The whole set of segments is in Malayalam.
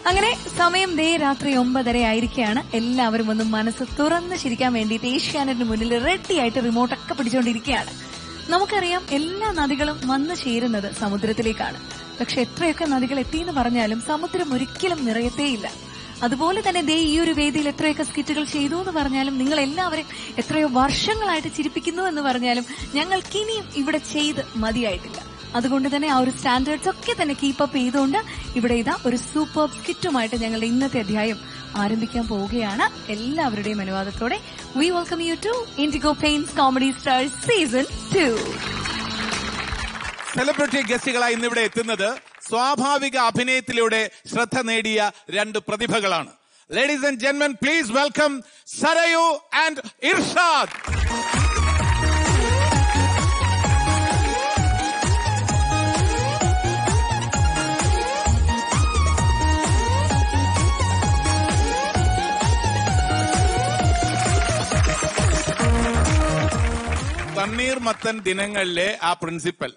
അങ്ങനെ സമയം ദേ രാത്രി ഒമ്പതര ആയിരിക്കുകയാണ് എല്ലാവരും ഒന്ന് മനസ്സ് തുറന്ന് ചിരിക്കാൻ വേണ്ടിയിട്ട് ഏഷ്യാനെറ്റിന് മുന്നിൽ റെഡി ആയിട്ട് റിമോട്ടൊക്കെ പിടിച്ചുകൊണ്ടിരിക്കുകയാണ് നമുക്കറിയാം എല്ലാ നദികളും വന്നു ചേരുന്നത് സമുദ്രത്തിലേക്കാണ് പക്ഷെ എത്രയൊക്കെ നദികൾ എത്തിയെന്ന് പറഞ്ഞാലും സമുദ്രം ഒരിക്കലും നിറയത്തേയില്ല അതുപോലെ തന്നെ ദേ ഈ ഒരു വേദിയിൽ എത്രയൊക്കെ സ്കിറ്റുകൾ ചെയ്തു എന്ന് പറഞ്ഞാലും നിങ്ങൾ എല്ലാവരും എത്രയോ വർഷങ്ങളായിട്ട് ചിരിപ്പിക്കുന്നു എന്ന് പറഞ്ഞാലും ഞങ്ങൾക്കിനിയും ഇവിടെ ചെയ്ത് മതിയായിട്ടില്ല അതുകൊണ്ട് തന്നെ ആ ഒരു സ്റ്റാൻഡേർഡ്സ് ഒക്കെ തന്നെ കീപ്പ് അപ്പ് ചെയ്തുകൊണ്ട് ഇവിടെ ഇതാ ഒരു സൂപ്പർ സ്കിറ്റുമായിട്ട് ഞങ്ങളുടെ ഇന്നത്തെ അധ്യായം ആരംഭിക്കാൻ പോവുകയാണ് എല്ലാവരുടെയും അനുവാദത്തോടെ we welcome you to Indigo paints comedy stars season two celebrity ഗസ്റ്റുകളായി ഇന്നിവിടെ എത്തുന്നത് സ്വാഭാവിക അഭിനയത്തിലൂടെ ശ്രദ്ധ നേടിയ രണ്ട് പ്രതിഭകളാണ് ലേഡീസ് ആൻഡ് ജെന്മൻ please welcome Sarayu and Irshad തണ്ണീർമത്തൻ ദിനങ്ങളിലെ ആ പ്രിൻസിപ്പൽ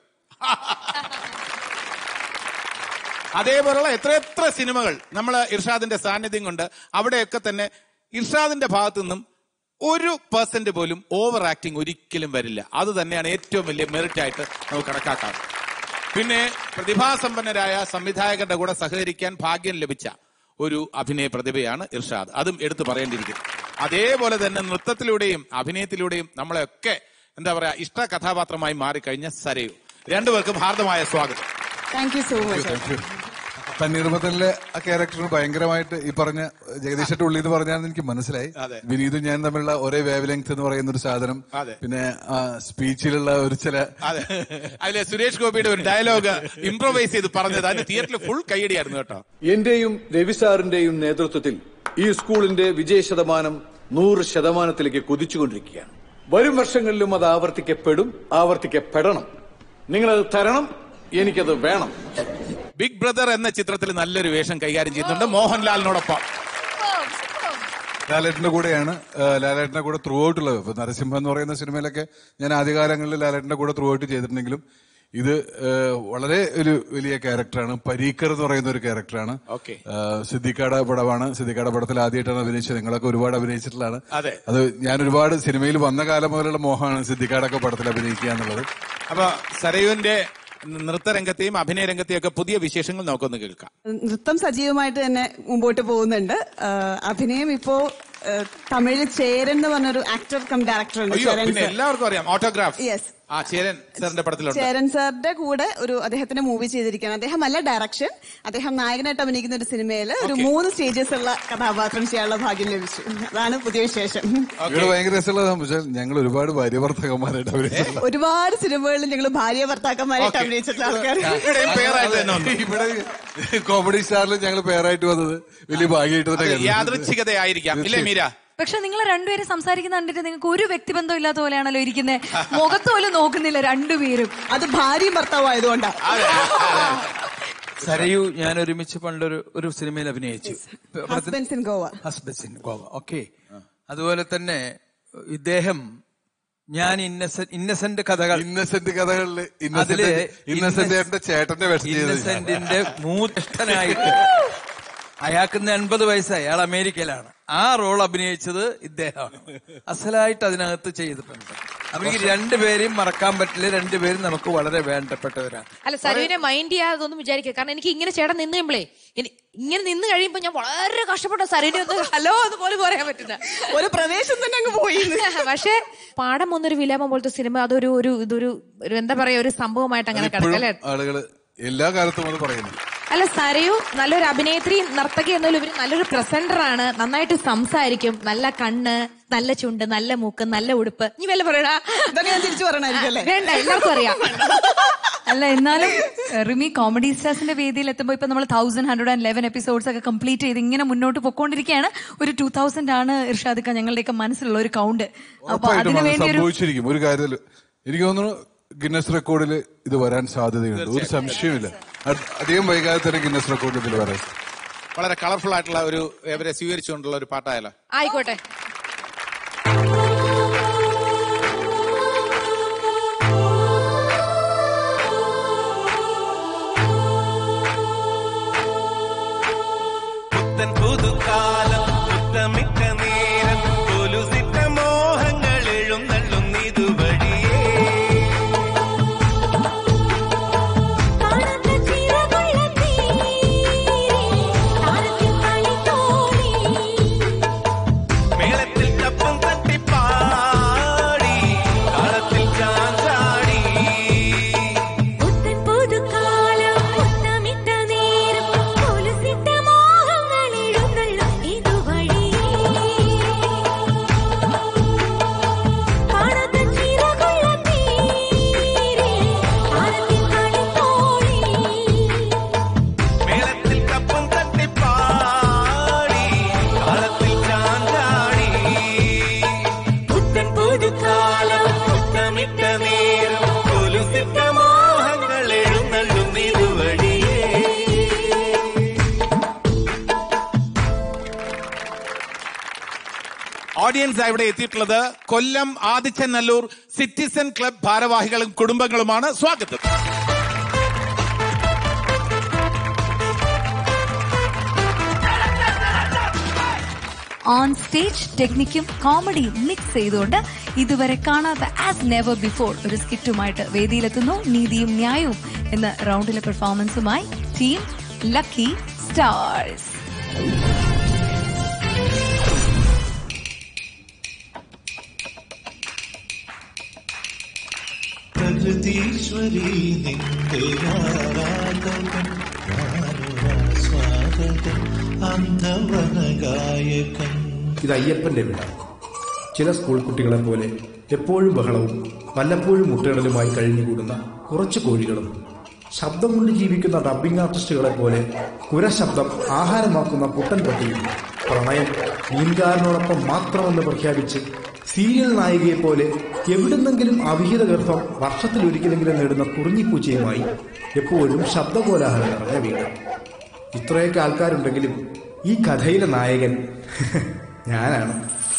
അതേപോലുള്ള എത്രയെത്ര സിനിമകൾ നമ്മൾ ഇർഷാദിന്റെ സാന്നിധ്യം കൊണ്ട് അവിടെയൊക്കെ തന്നെ ഇർഷാദിന്റെ ഭാഗത്തു നിന്നും ഒരു പെർസെന്റ് പോലും ഓവർ ആക്ടിങ് ഒരിക്കലും വരില്ല അത് തന്നെയാണ് ഏറ്റവും വലിയ മെറിറ്റ് ആയിട്ട് നമുക്ക് കണക്കാക്കാം പിന്നെ പ്രതിഭാസമ്പന്നരായ സംവിധായകരുടെ കൂടെ സഹകരിക്കാൻ ഭാഗ്യം ലഭിച്ച ഒരു അഭിനയ പ്രതിഭയാണ് ഇർഷാദ് അതും എടുത്തു പറയേണ്ടിയിരിക്കുന്നു അതേപോലെ തന്നെ നൃത്തത്തിലൂടെയും അഭിനയത്തിലൂടെയും നമ്മളെയൊക്കെ എന്താ പറയാ ഇഷ്ട കഥാപാത്രമായി മാറിക്കഴിഞ്ഞ സരയു രണ്ടുപേർക്കും ഹാർദമായ സ്വാഗതം താങ്ക് യു സോ മച്ച് തണ്ണീർമത്തനിലെ ആ ക്യാരക്ടറിന് ഭയങ്കരമായിട്ട് ഈ പറഞ്ഞ ജഗദീഷന്റെ ഉള്ളി എന്ന് പറഞ്ഞാൽ എനിക്ക് മനസ്സിലായി അതെ. വിനീതും ഞാൻ തമ്മിലുള്ള ഒരേ വേവ് ലെങ്ത് എന്ന് പറയുന്ന ഒരു സാധനം അതെ. പിന്നെ ആ സ്പീച്ചിലുള്ള ഒരു ചില അതെ അതിലെ സുരേഷ് ഗോപിയുടെ ഒരു ഡയലോഗ് ഇംപ്രവൈസ് ചെയ്ത് പറഞ്ഞത് അതിന് തിയേറ്ററിൽ ഫുൾ കൈയടിയായിരുന്നു കേട്ടോ എന്റെയും രവി സാറിന്റെയും നേതൃത്വത്തിൽ ഈ സ്കൂളിന്റെ വിജയ ശതമാനം നൂറ് ശതമാനത്തിലേക്ക് കുതിച്ചുകൊണ്ടിരിക്കുകയാണ് വരും വർഷങ്ങളിലും അത് ആവർത്തിക്കപ്പെടും ആവർത്തിക്കപ്പെടണം നിങ്ങളത് തരണം എനിക്കത് വേണം ബിഗ് ബ്രദർ എന്ന ചിത്രത്തിൽ നല്ലൊരു വേഷം കൈകാര്യം ചെയ്യുന്നുണ്ട് മോഹൻലാലിനോടൊപ്പം ലാലേട്ടന്റെ കൂടെയാണ് ആ, ലാലേട്ടന്റെ കൂടെ ത്രൂ ഔട്ട് ഉള്ളത് ഇപ്പൊ നരസിംഹം എന്ന് പറയുന്ന സിനിമയിലൊക്കെ ഞാൻ ആദ്യകാലങ്ങളിൽ ലാലേട്ടന്റെ കൂടെ ത്രൂ ഔട്ട് ചെയ്തിട്ടുണ്ടെങ്കിലും ഇത് ആ, വളരെ ഒരു വലിയ ക്യാരക്ടറാണ് പരീക്കർ എന്ന് പറയുന്ന ഒരു ക്യാരക്ടറാണ് Okay. ആ, സിദ്ദിഖാട പടമാണ് സിദ്ദിഖാട പടത്തിൽ ആദ്യമായിട്ടാണ് അഭിനയിച്ചത് നിങ്ങളൊക്കെ ഒരുപാട് അഭിനയിച്ചിട്ടുള്ളതാണ് അതെ. അത് ഞാൻ ഒരുപാട് സിനിമയിൽ വന്ന കാലം മുതലുള്ള മോഹമാണ് സിദ്ദിഖാടൊക്കെ പടത്തിൽ അഭിനയിക്കുക എന്നുള്ളത് അപ്പൊ സരയുവിന്റെ നൃത്തരംഗത്തെയും അഭിനയ രംഗത്തെയും ഒക്കെ പുതിയ വിശേഷങ്ങൾ നമുക്കൊന്ന് കേൾക്കാം നൃത്തം സജീവമായിട്ട് തന്നെ മുമ്പോട്ട് പോകുന്നുണ്ട് ആ, അഭിനയം ഇപ്പോ ആ, തമിഴിൽ ചേരൻ എന്ന് പറഞ്ഞൊരു ആക്ടർ കം ഡയറക്ടർ ഉണ്ട് അയ്യോ ചേരൻ പിന്നെ സർ എല്ലാവർക്കും അറിയാം ഓട്ടോഗ്രാഫ് Yes. ആ ചേരൻ സാറിന്റെ പടത്തിലുണ്ട് ചേരൻ സാറിന്റെ കൂടെ ഒരു അദ്ദേഹത്തിന്റെ മൂവി ചെയ്തിരിക്കുകയാണ് അദ്ദേഹം അല്ല ഡയറക്ഷൻ അദ്ദേഹം നായകനായിട്ട് അഭിനയിക്കുന്ന ഒരു സിനിമയിൽ ഒരു Okay. മൂന്ന് സ്റ്റേജസ് ഉള്ള കഥാപാത്രം ചെയ്യാനുള്ള ഭാഗ്യം ലഭിച്ചു അതാണ് പുതിയ വിശേഷം ഇവിടെ ഭയങ്കര രസമുള്ള സംഭവിച്ചാൽ ഞങ്ങൾ ഒരുപാട് ഭാര്യഭർത്തകന്മാരായിട്ട് അഭിനയിച്ചിട്ടുള്ള ഒരുപാട് സിനിമകളിൽ ഞങ്ങൾ ഭാര്യ ഭർത്താക്കന്മാരായിട്ട് Okay. അഭിനയിച്ചിട്ടുള്ള ആൾക്കാർ ഇവിടെയും പേരായിട്ട് തന്നെ വന്നു ഇവിടെ കോമഡി സ്റ്റാറിൽ ഞങ്ങൾ പേരായിട്ട് വന്നത് വലിയ ഭാഗ്യമായിട്ട് തന്നെ അത് കരുതുന്നു. യാദൃച്ഛികതയായിരിക്കാം ഇല്ലേ മീര പക്ഷെ നിങ്ങൾ രണ്ടുപേരും സംസാരിക്കുന്ന കണ്ടിട്ട് നിങ്ങൾക്ക് ഒരു വ്യക്തിബന്ധം ഇല്ലാത്ത പോലെയാണല്ലോ ഇരിക്കുന്നത് മുഖത്ത് പോലും നോക്കുന്നില്ല രണ്ടുപേരും അത് ഭാര്യയും ഭർത്താവും ആയതുകൊണ്ടാണ് സരയു ഞാൻ ഒരുമിച്ച് പണ്ടൊരു ഒരു സിനിമയിൽ അഭിനയിച്ചു husbands in Goa husbands in Goa okay അതുപോലെ തന്നെ ഇദ്ദേഹം ഞാൻ ഇന്നസെന്റ് ഇന്നസെന്റ് കഥകൾ ഇന്നസെന്റ് കഥകളില് അതില് ഇന്നസെന്റ് ഇന്നസെന്റ് ഏട്ടന്റെ ചേട്ടന്റെ വേഷം ചെയ്തത് ഇന്നസെന്റിന്റെ മൂത്തനായിട്ട് അയാൾക്ക് എൺപത് വയസ്സായി അയാൾ അമേരിക്കയിലാണ് ആ റോൾ അഭിനയിച്ചത് ഇദ്ദേഹമാണ് അസലായിട്ട് അതിനകത്ത് ചെയ്തിട്ടുണ്ട് അപ്പൊ എനിക്ക് രണ്ടുപേരെയും മറക്കാൻ പറ്റില്ല രണ്ടുപേരും നമുക്ക് വളരെ വേണ്ടപ്പെട്ടവരാണ് അല്ല സരുവിനെ മൈൻഡ് ചെയ്യാതൊന്നും വിചാരിക്കുക കാരണം എനിക്ക് ഇങ്ങനെ ചേട്ടൻ നിന്ന് കഴിയുമ്പോഴേ ഇനി- ഇങ്ങനെ നിന്ന് കഴിയുമ്പോ ഞാൻ വളരെ കഷ്ടപ്പെട്ട സരുവിനെ ഒന്ന് ഹലോ എന്ന് പോലും പറയാൻ പറ്റുന്ന ഒരു പ്രവേശം തന്നെ അങ്ങ് പോയി പക്ഷെ പാഠം ഒന്നൊരു വിലാപം പോലത്തെ സിനിമ അതൊരു ഒരു ഇതൊരു ഒരു എന്താ പറയാ ഒരു സംഭവമായിട്ട് അങ്ങനെ ഇപ്പോഴും കിടക്കല്ലേ ആളുകള് എല്ലാ കാലത്തും അത് പറയുന്നു അല്ല സരയു നല്ലൊരു അഭിനേത്രി നർത്തകി എന്നതിലുപരി നല്ലൊരു പ്രസന്റർ ആണ് നന്നായിട്ട് സംസാരിക്കും നല്ല കണ്ണ് നല്ല ചുണ്ട് നല്ല മൂക്ക് നല്ല ഉടുപ്പ് നീ വല്ല പറയടാ ഇതൊക്കെ ഞാൻ തിരിച്ചു പറയണായിരിക്കും അല്ലേ വേണ്ട എല്ലാവർക്കും അറിയാം അല്ല എന്നാലും എഹ്, റിമി കോമഡി സ്റ്റാർസിന്റെ വേദിയിൽ എത്തുമ്പോൾ ഇപ്പൊ നമ്മൾ thousand hundred and eleven episodes ഒക്കെ കംപ്ലീറ്റ് ചെയ്ത് ഇങ്ങനെ മുന്നോട്ട് പൊക്കോണ്ടിരിക്കുകയാണ് ഒരു ടൂ തൗസൻഡ് ആണ് ഇർഷാദിക്ക ഞങ്ങളുടെയൊക്കെ മനസ്സിലുള്ള ഒരു കൗണ്ട് അപ്പൊ ഉറപ്പായിട്ടും അതിനു അത് വേണ്ടി ഒരു സംഭവിച്ചിരിക്കും ഒരു കാര്യത്തിൽ എനിക്ക് തോന്നുന്നു ഗിന്നസ് റെക്കോർഡിൽ ഇത് വരാൻ സാധ്യതയുണ്ട് ഒരു സംശയമില്ല അത് അധികം വൈകാതെ തന്നെ ഗിന്നസ് റെക്കോർഡിൽ ഇതിൽ വരാൻ വളരെ കളർഫുൾ ആയിട്ടുള്ള ഒരു ഇവരെ സ്വീകരിച്ചുകൊണ്ടുള്ള ഒരു പാട്ടായാലോ ആയിക്കോട്ടെ ഓഡിയൻസ് ഇവിടെ എത്തിയിട്ടുള്ളത് കൊല്ലം ആദിച്ചനല്ലൂർ സിറ്റിസൺ ക്ലബ് ഭാരവാഹികളും കുടുംബങ്ങളുമാണ് സ്വാഗതം ഓൺ സ്റ്റേജ് ടെക്നിക്കും കോമഡിയും മിക്സ് ചെയ്തുകൊണ്ട് ഇതുവരെ കാണാത്ത ആസ് നെവർ ബിഫോർ ഒരു സ്കിറ്റുമായിട്ട് വേദിയിലെത്തുന്നു നീതിയും ന്യായവും എന്ന റൗണ്ടിലെ പെർഫോമൻസുമായി ടീം ലക്കി സ്റ്റാർസ് പ്രകൃതീശ്വരി നിന്റെ ആരാധകൻ സ്വാഗതം അന്ധവന ഗായകൻ ഇത് അയ്യപ്പന്റെ വീടാണ് ചില സ്കൂൾ കുട്ടികളെ പോലെ എപ്പോഴും ബഹളവും വല്ലപ്പോഴും മുട്ടയിടലുമായി കഴിഞ്ഞുകൂടുന്ന കുറച്ച് കോഴികളും ശബ്ദം കൊണ്ട് ജീവിക്കുന്ന ഡബ്ബിംഗ് ആർട്ടിസ്റ്റുകളെ പോലെ കുരശബ്ദം ആഹാരമാക്കുന്ന പുട്ടൻ പട്ടിയും പ്രണയം മീൻകാരനോടൊപ്പം മാത്രമെന്ന് പ്രഖ്യാപിച്ച് സീരിയൽ നായികയെ പോലെ എവിടുന്നെങ്കിലും അവിഹിത ഗർഭം വർഷത്തിലൊരിക്കലെങ്കിലും നേടുന്ന കുറിഞ്ഞിപ്പൂച്ചയുമായി എപ്പോഴും ശബ്ദകോലാഹലം നിറഞ്ഞ വീട് ഇത്രയൊക്കെ ആൾക്കാരുണ്ടെങ്കിലും ഈ കഥയിലെ നായകൻ ഞാനാണ്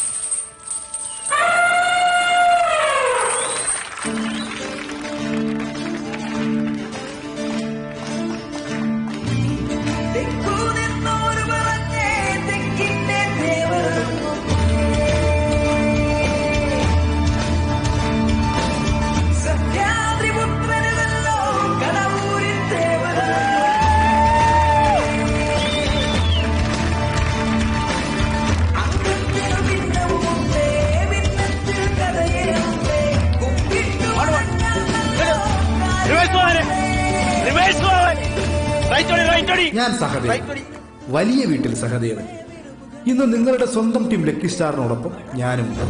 ഞാൻ സഹദേവൻ വലിയ വീട്ടിൽ സഹദേവൻ ഇന്ന് നിങ്ങളുടെ സ്വന്തം ടീം ലക്കി സ്റ്റാറിനോടൊപ്പം ഞാനുണ്ട്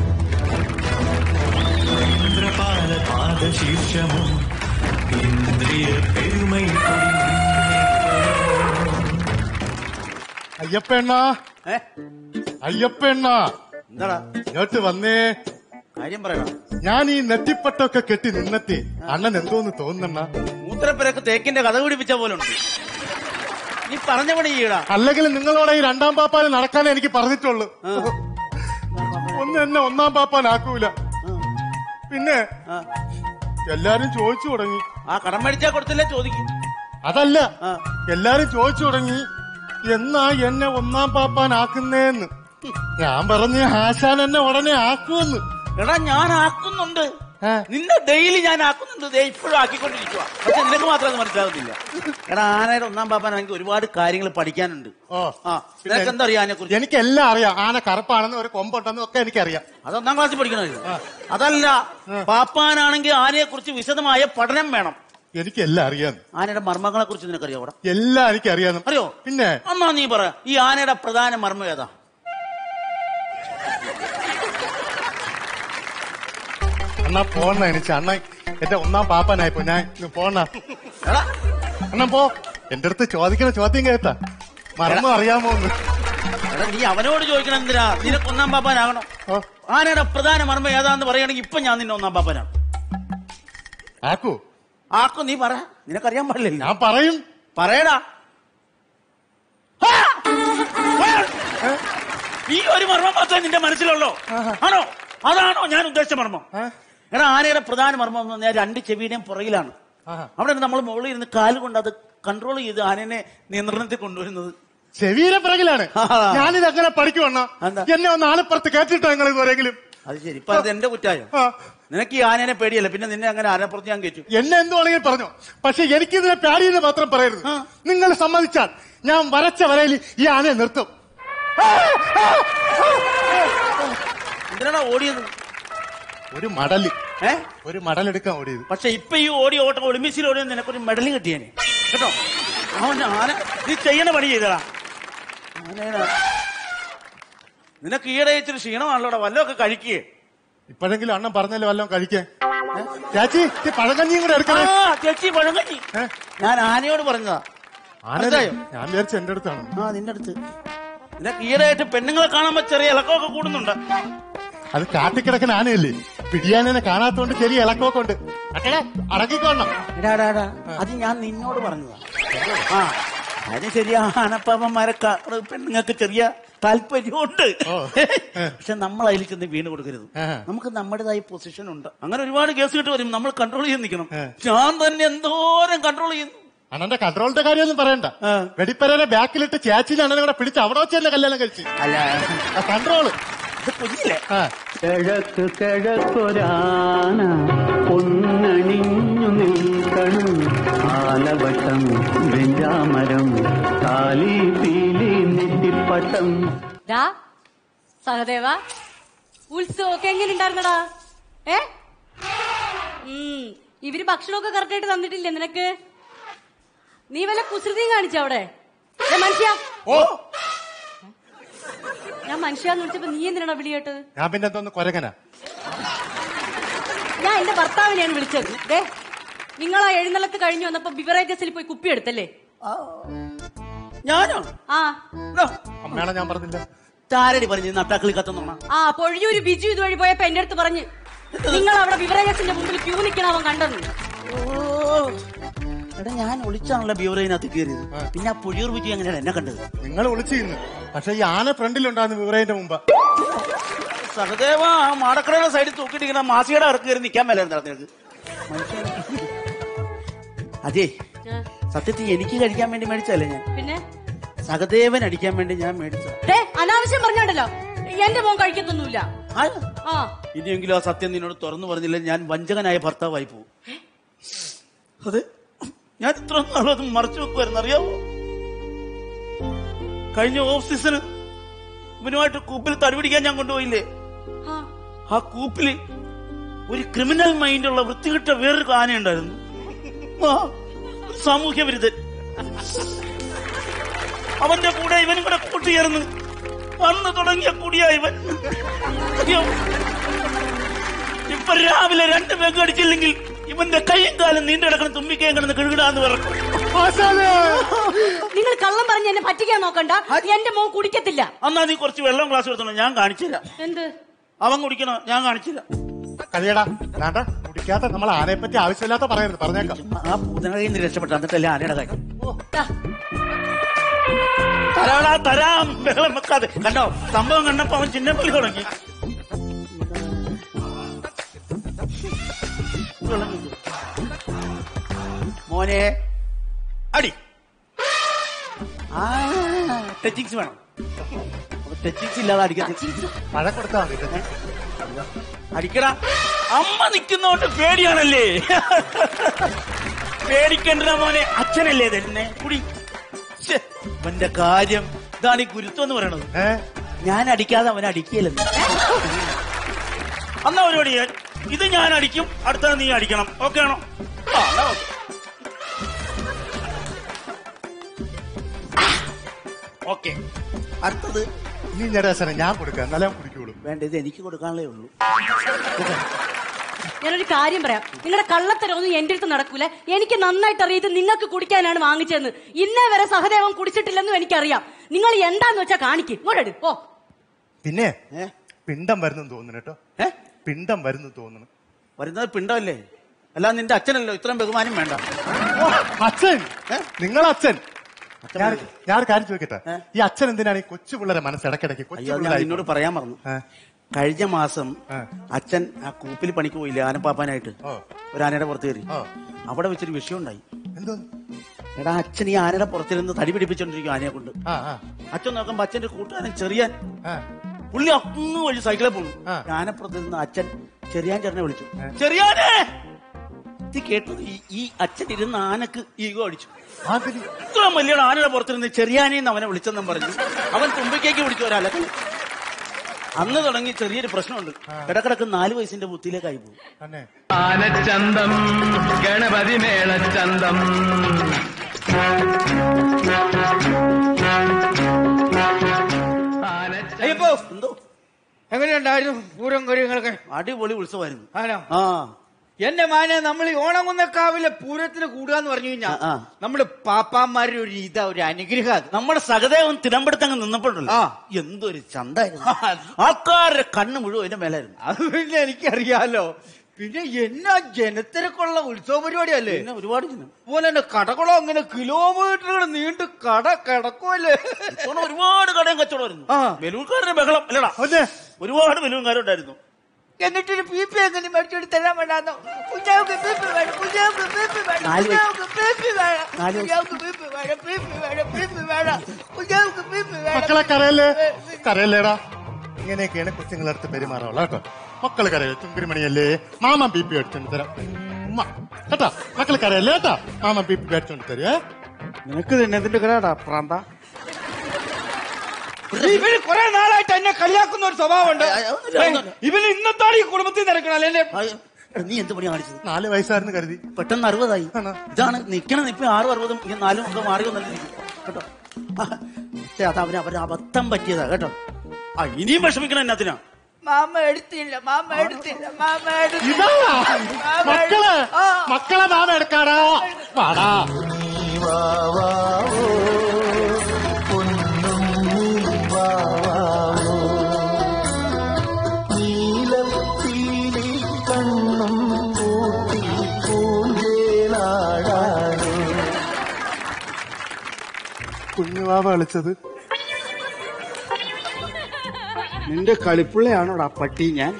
ഇന്ദ്രപാല പാദശീർഷമോ ഇന്ദ്രിയ പെരുമൈ അയ്യപ്പെണ്ണ അയ്യപ്പെണ്ണ എന്താടാ ഇങ്ങോട്ട് വന്നേ കാര്യം പറയണം ഞാൻ ഈ നെറ്റിപ്പട്ടൊക്കെ കെട്ടി നിന്നെത്തി അണ്ണൻ എന്തോന്ന് തോന്നണ്ണ മൂത്രപ്പുരക്ക് തേക്കിന്റെ കഥ പിടിപ്പിച്ച പോലെ ഉണ്ട് നീ പറഞ്ഞ പണി ചെയ്യടാ അല്ലെങ്കിൽ നിങ്ങളോട് ഈ രണ്ടാം പാപ്പാന് നടക്കാനേ എനിക്ക് പറഞ്ഞിട്ടുള്ളൂ ഒന്ന് എന്നെ ഒന്നാം പാപ്പാനാക്കൂല പിന്നെ എല്ലാരും ചോദിച്ചു തുടങ്ങി ആ കടം മേടിച്ചാ കൊടുത്തില്ലേ ചോദിക്കും അതല്ല എല്ലാരും ചോദിച്ചു തുടങ്ങി എന്നാ എന്നെ ഒന്നാം പാപ്പാനാക്കുന്നേന്ന് ഞാൻ പറഞ്ഞ് ആശാൻ എന്നെ ഉടനെ ആക്കുമെന്ന് എടാ ഞാൻ ആക്കുന്നുണ്ട് നിന്നെ ഡെയിലി ഞാൻ ആക്കുന്നുണ്ട് ദേ ഇപ്പോഴും ആക്കിക്കൊണ്ടിരിക്കുക പക്ഷെ നിനക്ക് മാത്രം അത് മനസ്സിലാകുന്നില്ല എടാ ആനയുടെ ഒന്നാം പാപ്പാൻ എനിക്ക് ഒരുപാട് കാര്യങ്ങൾ പഠിക്കാനുണ്ട് ആ നിനക്ക് എന്താ അറിയാം അതിനെ കുറിച്ച് എനിക്കെല്ലാം അറിയാം ആന കറുപ്പാണെന്ന് ഒരു കൊമ്പുണ്ടെന്നും ഒക്കെ എനിക്കറിയാം അത് ഒന്നാം ക്ലാസ്സിൽ പഠിക്കണമല്ലോ അതല്ല പാപ്പാനാണെങ്കിൽ ആനയെ കുറിച്ച് വിശദമായ പഠനം വേണം എനിക്കെല്ലാം അറിയാം ആനയുടെ മർമ്മങ്ങളെ കുറിച്ച് നിനക്കറിയാം എല്ലാം എനിക്കറിയാം അറിയോ പിന്നെ അന്നാ നീ പറ ഈ ആനയുടെ പ്രധാന മർമ്മം ഏതാ അണ്ണാ പോണ എനിക്ക് അണ്ണ എന്റെ ഒന്നാം പാപ്പനായിപ്പോ ഞാൻ ഇന്ന് പോണ അണ്ണാ പോ എന്റെ അടുത്ത് ചോദിക്കണ ചോദ്യം കേട്ടാ മറന്നു അറിയാമോ എന്ന് എടാ നീ അവനോട് ചോദിക്കണം എന്തിനാ നിനക്ക് ഒന്നാം പാപ്പാനാകണം ആനയുടെ പ്രധാന മർമ്മം ഏതാന്ന് പറയുകയാണെങ്കിൽ ഇപ്പൊ ഞാൻ നിന്നെ ഒന്നാം പാപ്പാനാണ് ആക്കൂ ആക്കും നീ പറ നിനക്കറിയാൻ പാടില്ല ഞാൻ പറയും പറയടാ ആ! ഈ ഒരു മർമ്മം മാത്രമേ നിന്റെ മനസ്സിലുള്ളോ ആണോ അതാണോ ഞാൻ ഉദ്ദേശിച്ച മർമ്മം എടാ ആനയുടെ പ്രധാന മർമ്മം എന്ന് പറഞ്ഞാൽ രണ്ട് ചെവിയുടെയും പുറകിലാണ് അവിടെ നമ്മൾ മുകളിൽ ഇരുന്ന് കാലുകൊണ്ട് അത് കൺട്രോൾ ചെയ്ത് ആനനെ നിയന്ത്രണത്തിൽ കൊണ്ടുവരുന്നത് ചെവിയിലെ പിറകിലാണ് ഞാനിത് എങ്ങനെ പഠിക്കുവണ്ണ എന്നെ ഒന്ന് ആലപ്പുറത്ത് കേട്ടിട്ടോ നിങ്ങൾ ഇതുവരെങ്കിലും അത് ശരി ഇപ്പൊ അത് എന്റെ കുറ്റായോ നിനക്ക് ഈ ആനേനെ പേടിയല്ല പിന്നെ നിന്നെ അങ്ങനെ ആനപ്പുറത്ത് ഞാൻ കയറ്റു എന്നെ എന്ത് വേണമെങ്കിലും പറഞ്ഞു പക്ഷെ എനിക്കിതിനെ പേടിയെന്ന് മാത്രം പറയരുത് നിങ്ങൾ സമ്മതിച്ചാൽ ഞാൻ വരച്ച വരയിൽ ഈ ആനയെ നിർത്തും എന്തിനാണ് ഓടിയത് ഒരു മടല് ഏ ഒരു മടലെടുക്കാൻ ഓടിയത് പക്ഷെ ഇപ്പൊ ഈ ഓടി ഓട്ടം ഒളിമ്പിക്സിൽ ഓടിയത് നിനക്കൊരു മെഡൽ കിട്ടിയേനെ കേട്ടോ അവൻ ആന നീ ചെയ്യണ പണി ചെയ്തടാ ആനേടാ നിനക്ക് ഈയിടെ ഇച്ചിരി ക്ഷീണമാണല്ലോടാ വല്ലതൊക്കെ കഴിക്കേ ഇപ്പോഴെങ്കിലും അണ്ണൻ പറഞ്ഞല്ലോ വല്ലതും കഴിക്കാൻ ചാച്ചി ഈ പഴകഞ്ഞിയും കൂടെ എടുക്കണേ ആ ചേച്ചി പഴങ്കഞ്ഞി ഞാൻ ആനയോട് പറഞ്ഞതാ ആന മനസ്സിലായോ? ഞാൻ വിചാരിച്ച എന്റെ അടുത്താണ് ആ നിന്റെ അടുത്ത് നിനക്ക് ഈയിടെയായിട്ട് പെണ്ണുങ്ങളെ കാണുമ്പോ ചെറിയ ഇളക്കമൊക്കെ കൂടുന്നുണ്ട് അത് കാട്ടിക്കിടക്കുന്ന ആനയല്ലേ പിടിയാനെ കാണാത്തോണ്ട് ചെറിയ ഇളക്കമൊക്കെ ഉണ്ട് അട്ടേ അടക്കിക്കോണം എടാ, എടാ, എടാ, അത് ഞാൻ നിന്നോട് പറഞ്ഞതാ ആ അതിന് ശരിയാ ആനപ്പാപ്പന്മാരെ കാ- പെണ്ണുങ്ങൾക്ക് ചെറിയ താല്പര്യമുണ്ട് പക്ഷെ നമ്മൾ അതിൽ ചെന്ന് വീണ് കൊടുക്കരുത് നമുക്ക് നമ്മുടേതായ പൊസിഷൻ ഉണ്ട് അങ്ങനെ ഒരുപാട് കേസ് കിട്ടി വരും നമ്മൾ കൺട്രോൾ ചെയ്ത് നിൽക്കണം ഞാൻ തന്നെ എന്തോരം കൺട്രോൾ ചെയ്യുന്നു അണ്ണന്റെ കൺട്രോളിന്റെ കാര്യമൊന്നും പറയണ്ട വെടിപ്പരനെ ബാക്കിലിട്ട് ചേച്ചിനെ അണ്ണനെ കൂടെ പിടിച്ച് അവിടെ വെച്ച് തന്നെ കല്യാണം കഴിച്ചു അല്ല കൺട്രോള് കുഞ്ഞില്ലേ കിഴക്ക് കിഴക്കൊരാന പൊന്നണിഞ്ഞു നിൽക്കണം ആലവട്ടം വെഞ്ചാമരം താലി പീലി നെറ്റിപ്പട്ടം ഡാ സഹദേവ ഉത്സവമൊക്കെ എങ്ങനെ ഉണ്ടായിരുന്നടാ ഏ ഉം, ഇവര് ഭക്ഷണമൊക്കെ കറക്റ്റ് ആയിട്ട് തന്നിട്ടില്ലേ നിനക്ക് നീ വല്ല കുസൃതിയും കാണിച്ചോ അവിടെ ഏ, മനുഷ്യ ഓ ഞാൻ മനുഷ്യാന്ന് വിളിച്ചപ്പോ നീ എന്തിനാ വിളി കേട്ടത് ഞാൻ പിന്നെ എന്തോന്ന് കൊരകനാ ഞാൻ എന്റെ ഭർത്താവിനെയാണ് വിളിച്ചത് ദേ നിങ്ങൾ ആ എഴുന്നള്ളത്ത് കഴിഞ്ഞു വന്നപ്പോ ബിവറേജസിൽ പോയി കുപ്പി എടുത്തല്ലേ ഞാനോ ആ അമ്മയാണെ ഞാൻ പറഞ്ഞില്ല താരടി പറഞ്ഞു നട്ടാക്കളി കത്തുന്നോണ ആ പൊഴിയൂര് ബിജു ഇതുവഴി പോയപ്പോ എന്റെ അടുത്ത് പറഞ്ഞ് നിങ്ങൾ അവിടെ ബിവറേജസിന്റെ മുമ്പിൽ ക്യൂ നിൽക്കണം അവൻ കണ്ടെന്ന് എടാ ഞാൻ ഒളിച്ചാണല്ലോ ബിവറേജിനകത്ത് കയറിയത് പിന്നെ ആ പുഴിയൂർ വിജി എങ്ങനെയാണ് എന്നെ കണ്ടത് നിങ്ങൾ വിളിച്ചിരുന്നു പക്ഷെ ഈ ആന ഫ്രണ്ടിലുണ്ടായിരുന്നു വിവരേന്റെ മുമ്പ് സഹദേവ ആ മാടക്കടയുടെ സൈഡിൽ തൂക്കിട്ടിരിക്കുന്ന മാസികയുടെ ഇറക്കി കയറി നിൽക്കാൻ മേലായിരുന്നു നിനക്ക് അതെ സത്യത്തിൽ എനിക്ക് കഴിക്കാൻ വേണ്ടി മേടിച്ചതല്ലേ ഞാൻ പിന്നെ സഹദേവൻ അടിക്കാൻ വേണ്ടി ഞാൻ മേടിച്ചത് ദേ അനാവശ്യം പറഞ്ഞോണ്ടല്ലോ എന്റെ മോൻ കഴിക്കത്തൊന്നുമില്ല ആ ഇനിയെങ്കിലും ആ സത്യം നിന്നോട് തുറന്നു പറഞ്ഞില്ല ഞാൻ വഞ്ചകനായ ഭർത്താവായി പോകും അതെ ഞാൻ ഇത്ര നാളും അത് മറച്ചു വെക്കുമായിരുന്നു അറിയാമോ കഴിഞ്ഞ ഓഫ് സീസണ് ഇവനുമായിട്ട് കൂപ്പിൽ തടിപിടിക്കാൻ ഞാൻ കൊണ്ടുപോയില്ലേ ആ. ആ കൂപ്പില് ഒരു ക്രിമിനൽ മൈൻഡുള്ള വൃത്തികിട്ട വേറൊരു ആനയുണ്ടായിരുന്നു ആ, ഒരു സാമൂഹ്യ വിരുദ്ധൻ അവന്റെ കൂടെ ഇവനും കൂടെ കൂട്ടുചേർന്ന് അന്ന് തുടങ്ങിയ കൂടിയ ഇവൻ അയ്യോ. ഇപ്പൊ രാവിലെ രണ്ട് പെഗ് അടിച്ചില്ലെങ്കിൽ ഇവന്റെ കൈയും കാലും നീണ്ടു കിടക്കണം തുമ്പിക്കയും കിടന്ന് കിഴുകിടാന്ന് വിറക്കും നിങ്ങൾ കള്ളം പറഞ്ഞ് എന്നെ പറ്റിക്കാൻ നോക്കണ്ട എന്റെ മോൻ കുടിക്കത്തില്ല അന്നാ നീ കുറച്ച് വെള്ളം ഗ്ലാസ് എടുത്തോ ഞാൻ കാണിച്ചില്ല എന്ത് അവൻ കുടിക്കണോ ഞാൻ കാണിച്ചില്ല കളിയടാ വേണ്ട കുടിക്കാത്ത നമ്മൾ ആനയെ പറ്റി ആവശ്യമില്ലാത്ത പറയരുത് പറഞ്ഞേക്കാം ആ പൂതനകയിൽ നിന്ന് രക്ഷപ്പെട്ട എന്നിട്ടല്ലേ ആനയുടെ കാര്യം തരാടാ തരാം വെള്ളം വെക്കാതെ കണ്ടോ സംഭവം കണ്ടപ്പോ അവൻ ചിന്നപ്പള്ളി തുടങ്ങി വെള്ളം വെക്ക്. മോനെ അടി ആ ടച്ചിങ്സ് വേണം ടച്ചിങ്സ് ഇല്ലാതെ അടിക്കാൻ മഴ കൊടുത്താൽ മതി അടിക്കടാ അമ്മ നിൽക്കുന്നോണ്ട് പേടിയാണല്ലേ പേടിക്കണ്ട മോനെ അച്ഛനല്ലേ തന്നെ കുടി ശ്ശെ, അവന്റെ കാര്യം ഇതാണ് ഈ ഗുരുത്വം എന്ന് പറയണത് ഞാൻ അടിക്കാതെ അവൻ അടിക്കില്ലെന്ന് അന്നാ പരിപാടി ഞാൻ ഇത് ഞാൻ അടിക്കും അടുത്തത് നീ അടിക്കണം ഓക്കെ ആണോ ആ, എന്നാ okay. ഓക്കെ അടുത്തത് നീ ഞരസന ഞാൻ കൊടുക്കാം എന്നാലേ ഞാൻ കുടിക്കുള്ളൂ വേണ്ട ഇത് എനിക്ക് കൊടുക്കാനുള്ളേ ഉള്ളൂ ഞാനൊരു കാര്യം പറയാം നിങ്ങളുടെ കള്ളത്തരമൊന്നും എന്റെ അടുത്ത് നടക്കൂല എനിക്ക് നന്നായിട്ട് അറിയാം ഇത് നിങ്ങൾക്ക് കുടിക്കാനാണ് വാങ്ങിച്ചതെന്ന് ഇന്നേ വരെ സഹദേവം കുടിച്ചിട്ടില്ലെന്നും എനിക്കറിയാം നിങ്ങൾ എന്താന്ന് വെച്ചാ കാണിക്കും ഇങ്ങോട്ടെടു ഓ പിന്നെ പിണ്ടം വരുന്നു തോന്നുന്നു കേട്ടോ പിണ്ടം വരുന്നു തോന്നുന്നു വരുന്നത് പിണ്ടമല്ലേ അല്ല നിന്റെ അച്ഛനല്ലോ ഇത്രയും ബഹുമാനം വേണ്ട അച്ഛൻ നിങ്ങൾ അച്ഛൻ ഞാൻ ഞാൻ ഒരു കാര്യം ചോദിക്കട്ടെ ഈ അച്ഛൻ എന്തിനാണ് ഈ കൊച്ചു പിള്ളേരെ മനസ്സ് ഇടയ്ക്കിടയ്ക്ക് കൊച്ചു അയ്യോ ഞാൻ പിള്ളേരായി നിന്നോട് പറയാൻ മറന്നു കഴിഞ്ഞ മാസം അച്ഛൻ ആ കൂപ്പിൽ പണിക്ക് പോയില്ലേ ആനപ്പാപ്പാനായിട്ട് ഒരു ആനയുടെ പുറത്ത് കയറി അവിടെ വെച്ചൊരു വിഷയം ഉണ്ടായി എടാ അച്ഛൻ ഈ ആനയുടെ പുറത്തിരുന്ന് തടി പിടിപ്പിച്ചോണ്ടിരിക്കും ആനയെ കൊണ്ട് അച്ഛൻ നോക്കുമ്പോ അച്ഛന്റെ കൂട്ടുകാരൻ ചെറിയാൻ പുള്ളി അങ്ങ് വഴി സൈക്കിളിൽ പോകുന്നു ആനപ്പുറത്ത് നിന്ന് അച്ഛൻ ചെറിയാൻ ചേട്ടനെ വിളിച്ചു ചെറിയാനേ ഇത് കേട്ടത് ഈ- ഈ അച്ഛൻ ഇരുന്ന് ആനക്ക് ഈഗോ അടിച്ചു ഇത്ര വലിയ ആനയുടെ പുറത്തിരുന്ന് ചെറിയാനെന്ന് അവനെ വിളിച്ചെന്നും പറഞ്ഞു അവൻ തുമ്പിക്കേക്ക് വിളിച്ചു ഒരാളെ അന്ന് തുടങ്ങി ചെറിയൊരു പ്രശ്നമുണ്ട് ഇടക്കിടക്ക് നാല് വയസ്സിന്റെ ബുദ്ധിയിലേക്കായി പോകും ആനച്ചന്തം ഗണപതി മേളച്ചന്തം അയ്യപ്പോ എങ്ങനെയുണ്ടായിരുന്നു പൂരം കാര്യങ്ങളൊക്കെ അടിപൊളി ഉത്സവമായിരുന്നു ആണോ ആ എന്റെ മാനെ നമ്മൾ ഈ ഓണകുന്നക്കാവിലെ പൂരത്തിന് കൂടുകയെന്ന് പറഞ്ഞു കഴിഞ്ഞാൽ നമ്മുടെ പാപ്പാമാരുടെ ഒരു ഇതാ ഒരു അനുഗ്രഹം അത് നമ്മുടെ സഹദേവൻ തിടമ്പെടുത്തങ്ങ് നിന്നപ്പോഴല്ലോ എന്തൊരു ചന്തായിരുന്നു ആൾക്കാരുടെ കണ്ണ് മുഴുവൻ എന്റെ മേലായിരുന്നു അത് പിന്നെ എനിക്കറിയാലോ പിന്നെ എന്നാ ജനത്തിരക്കുള്ള ഉത്സവ പരിപാടിയല്ലേ പിന്നെ ഒരുപാട് ജനം പോലെ തന്നെ കടകളോ അങ്ങനെ കിലോമീറ്ററുകൾ നീണ്ട് കട കിടക്കുമല്ലേ ഇത്തവണ ഒരുപാട് കടയും കച്ചവടമായിരുന്നു ആ. ബലൂൺകാരുടെ ബഹളം അല്ലടാ ഒരുപാട് ബലൂൺകാരുണ്ടായിരുന്നു എന്നിട്ടൊരു പി പി എങ്ങനെ മേടിച്ചോണ്ട് തരാൻ വേണ്ടാന്നോ കുഞ്ഞാവുക്ക് പി പി വേണം കുഞ്ഞാവുക്ക് പി പി വേണം നാല് വയസ്സ്. കുഞ്ഞാവുക്ക് പി പി വേണം നാല് വയസ്സ്. കുഞ്ഞാവുക്ക് പി പി വേണം പി പി വേണം പി പി വേണം കുഞ്ഞാവുക്ക് പി പി വേണം മക്കളെ കരയല്ലേ കരയല്ലേടാ ഇങ്ങനെയൊക്കെയാണ് കൊച്ചുങ്ങളടുത്ത് പെരുമാറുള്ള കേട്ടോ മക്കള് കരയോ ചുങ്കുരുമണിയല്ലേ മാമൻ പി പി അടിച്ചോണ്ട് തരാം ഉമ്മ. കേട്ടാ മക്കള് കരയല്ലേ കേട്ടാ മാമൻ പി പി അടിച്ചോണ്ട് തരേ നിനക്ക് തന്നെ എന്തിന്റെ കടാടാ പ്രാന്ത ഇവന് കുറെ നാളായിട്ട് എന്നെ കളിയാക്കുന്ന ഒരു സ്വഭാവമുണ്ട് ഇവന് ഇന്നത്താണ് ഈ കുടുംബത്തിൽ നടക്കണം അല്ലെ നീ എന്ത് പണി കാണിച്ചത് നാല് വയസ്സായിരുന്നു കരുതി പെട്ടെന്ന് അറുപതായി ഇതാണ് നിക്കണ നിപ്പ ആറും അറുപതും ഈ നാലും ഒക്കെ മാറി വന്നിരിക്കും കേട്ടോ ആ, പക്ഷേ അത് അവന് അവര് അബദ്ധം പറ്റിയതാ കേട്ടോ ആ ഇനിയും വിഷമിക്കണം എന്നാത്തിനാ മാമ എടുത്തില്ല മാമ എടുത്തില്ല മാമ ഇതാ മക്കളെ മക്കളെ മാമ എടുക്കാടാ വാടാ നീലപ്പീലി കണ്ണും കൂട്ടി പൂഞ്ചേലാടാനോ കുഞ്ഞുവാവ കളിച്ചത് നിന്റെ കളിപ്പിള്ളയാണോടാ പട്ടി ഞാൻ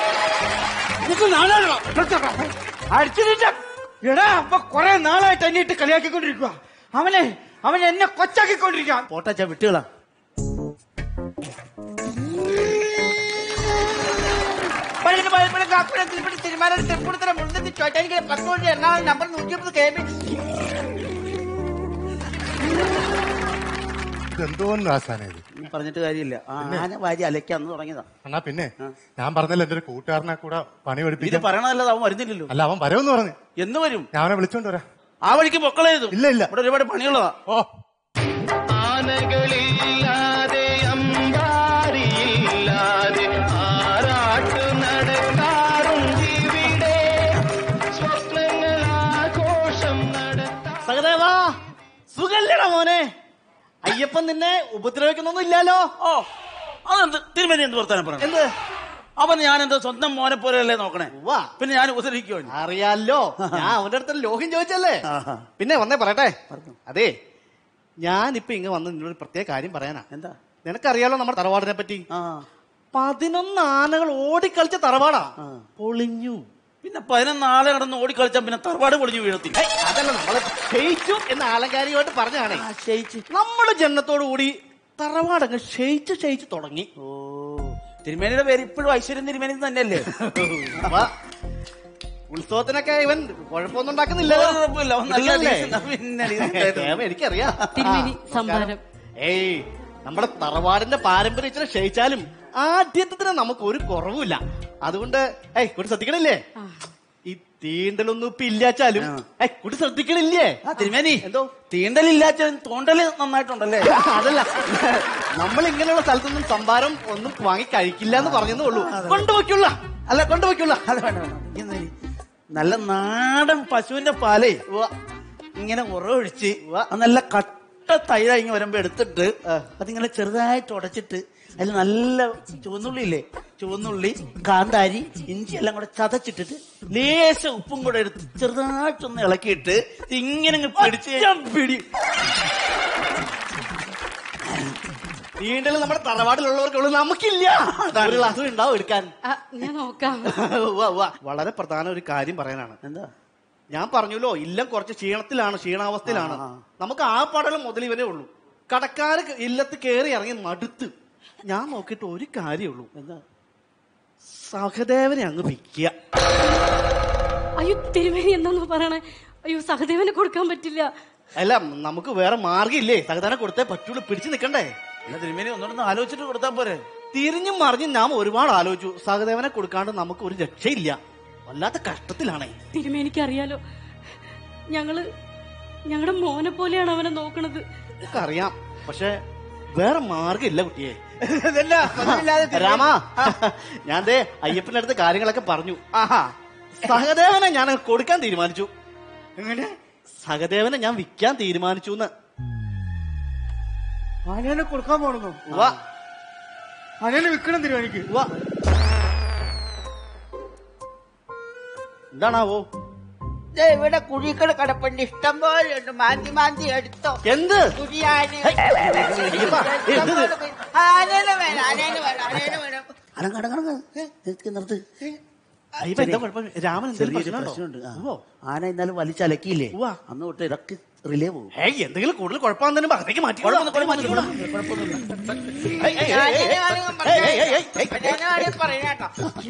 അടിച്ചിട്ട് എടാ അപ്പൊ കുറെ നാളായിട്ട് എന്നെ ഇട്ട് കളിയാക്കിക്കൊണ്ടിരിക്കുക അവനെ അവൻ എന്നെ കൊച്ചാക്കിക്കൊണ്ടിരിക്കുക പോട്ടച്ച വിട്ടുകളാ പള്ളിയുടെ പള്ളിപ്പുഴ കാക്കുഴ തിരുപ്പതി തിരുമാനം തൃപ്പൂണിത്തറ മുണ്ടത്തി ചോറ്റാനിക്കര പത്തോഴി എറണാകുളം നമ്പർ നൂറ്റി മുപ്പത് കെ ബി ഇതെന്തോന്ന് ആശാന ഇത് നീ പറഞ്ഞിട്ട് കാര്യമില്ല ആ, ആന വാരി അലക്കാന്ന് തുടങ്ങിയതാ എന്നാ പിന്നെ ഞാൻ പറഞ്ഞല്ലോ എന്റെ ഒരു കൂട്ടുകാരനെ കൂടെ പണി ഇത് പഠിപ്പിക്കാൻ പറയണതല്ലാതെ അവൻ വരുന്നില്ലല്ലോ അല്ല അവൻ വരവെന്ന് പറഞ്ഞു എന്ന് വരും ഞാൻ അവനെ വിളിച്ചോണ്ട് വരാം ആ വഴിക്ക് പൊക്കളെഴുതും ഇല്ല ഇല്ല ഇവിടെ ഒരുപാട് പണിയുള്ളതാ ഓ ആനകളില്ലാതെ അമ്പാരിയില്ലാതെ ആറാട്ട് നടക്കാറുണ്ടിവിടെ സ്വപ്നങ്ങൾ ആഘോഷം നടത്താ സഹദേവാ സുഖല്ലടാ മോനെ അയ്യപ്പൻ നിന്നെ ഉപദ്രവിക്കുന്നൊന്നും ഇല്ലാലോ ഓ അതെന്ത് തിരുമേനി എന്ത് വർത്താനം പറഞ്ഞു എന്ത് അവൻ ഞാൻ എന്താ സ്വന്തം മോനെ പോലെയല്ലേ നോക്കണേ വാ പിന്നെ ഞാൻ ഉപദ്രവിക്കുമോ അറിയാലോ ഞാൻ അവന്റെ അടുത്ത് ലോഹ്യം ചോദിച്ചല്ലേ പിന്നെ വന്നേ പറയട്ടെ അതെ ഞാൻ ഇപ്പൊ ഇങ്ങ് വന്ന് നിന്നോട് ഒരു പ്രത്യേക കാര്യം പറയാനാ എന്താ നിനക്കറിയാലോ നമ്മുടെ തറവാടിനെ പറ്റി ആ പതിനൊന്ന് ആനകൾ ഓടിക്കളിച്ച തറവാടാ പൊളിഞ്ഞു പിന്നെ പതിനൊന്ന് ആളെ കടന്ന് ഓടിക്കളിച്ചാൽ പിന്നെ തറവാട് പൊളിഞ്ഞു വീഴത്തി ഏയ്, അതല്ല നമ്മള് ക്ഷയിച്ചു എന്ന് ആലങ്കാരികമായിട്ട് പറഞ്ഞാണേ നമ്മള് ജന്മത്തോടു കൂടി തറവാടങ്ങ് ക്ഷയിച്ച് ക്ഷയിച്ച് തുടങ്ങി ഓ തിരുമേനിയുടെ പേര് ഇപ്പോഴും ഐശ്വര്യം തിരുമേനി തന്നെയല്ലേ വാ. ഉത്സവത്തിനൊക്കെ ഇവൻ കുഴപ്പമൊന്നും ഉണ്ടാക്കുന്നില്ലല്ലോ കുഴപ്പമില്ല, അവൻ നല്ല ഇല്ലല്ലേ? decent ആ, പിന്നെ decent ആയിട്ട്. ഏ, എനിക്കറിയാം തിരുമേനി ആ, സംഭാരം ഏയ് നമ്മുടെ തറവാടിന്റെ പാരമ്പര്യം ഇച്ചിരി ക്ഷയിച്ചാലും ആദ്യത്തിന് നമുക്ക് ഒരു കുറവുമില്ല അതുകൊണ്ട് ഏയ് കുട്ടി ശ്രദ്ധിക്കണില്ലേ ഈ തീണ്ടലൊന്നും ഇപ്പൊ ഇല്ലാച്ചാലും ഏയ് കുട്ടി ശ്രദ്ധിക്കണില്ലേ ആ തിരുമേനി എന്തോ തീണ്ടലില്ലാച്ച തോണ്ടല് നന്നായിട്ടുണ്ടല്ലേ അതല്ല നമ്മൾ ഇങ്ങനെയുള്ള സ്ഥലത്തൊന്നും സംഭാരം ഒന്നും വാങ്ങി കഴിക്കില്ല എന്ന് പറഞ്ഞതേ ഉള്ളൂ കൊണ്ടുപോയിക്കുള്ള അല്ല കൊണ്ടുപോയിക്കുള്ള അത് വേണ്ട വേണ്ട. ഇന്ന് ഇരി. നല്ല നാടൻ പശുവിന്റെ പാലേ ഇങ്ങനെ ഉറവൊഴിച്ച് അത് നല്ല കട്ട തൈര ഇങ്ങനെ വരുമ്പോ എടുത്തിട്ട് അതിങ്ങനെ ചെറുതായിട്ട് ഉടച്ചിട്ട് അതിൽ നല്ല ചുവന്നുള്ളി ഇല്ലേ ചുവന്നുള്ളി കാന്താരി ഇഞ്ചി എല്ലാം കൂടെ ചതച്ചിട്ടിട്ട് ലേശ ഉപ്പും കൂടെ എടുത്ത് ചെറുതായിട്ടൊന്ന് ഇളക്കിയിട്ട് ഇങ്ങനെ അങ്ങ് പിടിച്ച് പിടി നീണ്ടൽ നമ്മുടെ തറവാട്ടിലുള്ളവർക്കുള്ളൂ നമുക്കില്ല ഒരു ഗ്ലാസ് ഉണ്ടാവും എടുക്കാൻ ആ, ഞാൻ നോക്കാം ഉവ്വ, ഉവ്വ. വളരെ പ്രധാന ഒരു കാര്യം പറയാനാണ് എന്താ ഞാൻ പറഞ്ഞല്ലോ ഇല്ലം കുറച്ച് ക്ഷീണത്തിലാണ് ക്ഷീണാവസ്ഥയിലാണ് നമുക്ക് ആ പടലം മുതൽ ഇവനേ ഉള്ളൂ കടക്കാര് ഇല്ലത്ത് കയറി ഇറങ്ങി മടുത്ത് ഞാൻ നോക്കിയിട്ട് ഒരു കാര്യമുള്ളൂ എന്താ സഹദേവനെ അങ്ങ് വിൽക്കുക അയ്യോ തിരുമേനി എന്താന്ന് പറയണേ അയ്യോ സഹദേവന് കൊടുക്കാൻ പറ്റില്ല അല്ല നമുക്ക് വേറെ മാർഗമില്ലേ സഹദേവനെ കൊടുത്തേ പറ്റുള്ളൂ പിടിച്ചു നിൽക്കണ്ടേ അല്ല തിരുമേനി ഒന്നുകൂടെ ആലോചിച്ചിട്ട് കൊടുത്താൽ പോരെ തിരിഞ്ഞും മറിഞ്ഞും നാം ഒരുപാട് ആലോചിച്ചു സഹദേവനെ കൊടുക്കാണ്ട് നമുക്ക് ഒരു രക്ഷയില്ല വല്ലാത്ത കഷ്ടത്തിലാണേ തിരുമേനിക്ക് അറിയാലോ ഞങ്ങള് ഞങ്ങളുടെ മോനെ പോലെയാണ് അവനെ നോക്കണത് അറിയാം പക്ഷെ വേറെ മാർഗമില്ല കുട്ടിയെ മനസ്സിലാതെ രാമ ഞാൻ ദേ അയ്യപ്പന്റെ അടുത്ത് കാര്യങ്ങളൊക്കെ പറഞ്ഞു ആഹാ സഹദേവനെ ഞാൻ അങ്ങ് കൊടുക്കാൻ തീരുമാനിച്ചു എങ്ങനെ സഹദേവനെ ഞാൻ വിൽക്കാൻ തീരുമാനിച്ചു എന്ന് ആനേനെ കൊടുക്കാൻ പോണെന്നോ വാ ആനേനെ വിൽക്കണം തിരുവാനിക്ക് വാ എന്താണാവോ ദേ ഇവിടെ കുഴികൾ കിടപ്പുണ്ട് ഇഷ്ടം പോലെ ഉണ്ട് മാന്തി മാന്തി എടുത്തോ എന്ത് കുഴിയാന് അയ്യപ്പാ, എന്ത് ഇത്? ആനേനെ വേണം ആനേനെ വേണം ആനേനെ വേണം അടങ്ങ് അടങ്ങ് അടങ്ങ്. നിർത്ത് നിർത്ത് അയ്യപ്പ എന്താ കുഴപ്പം രാമൻ എന്തെങ്കിലും ചെറിയൊരു പ്രശ്നമുണ്ടോ പ്രശ്നമുണ്ട് ആ. ആന ഇന്നാലും വലിച്ചലക്കിയില്ലേ അന്ന് തൊട്ട് ഇതൊക്കെ റിലേ പോകും ഏയ് എന്തെങ്കിലും കൂടുതൽ കുഴപ്പമാണെന്ന് തന്നെ അകത്തേക്ക് മാറ്റി ആനേനെ വേണം ആനേനെ വേണം പറയാട്ടോ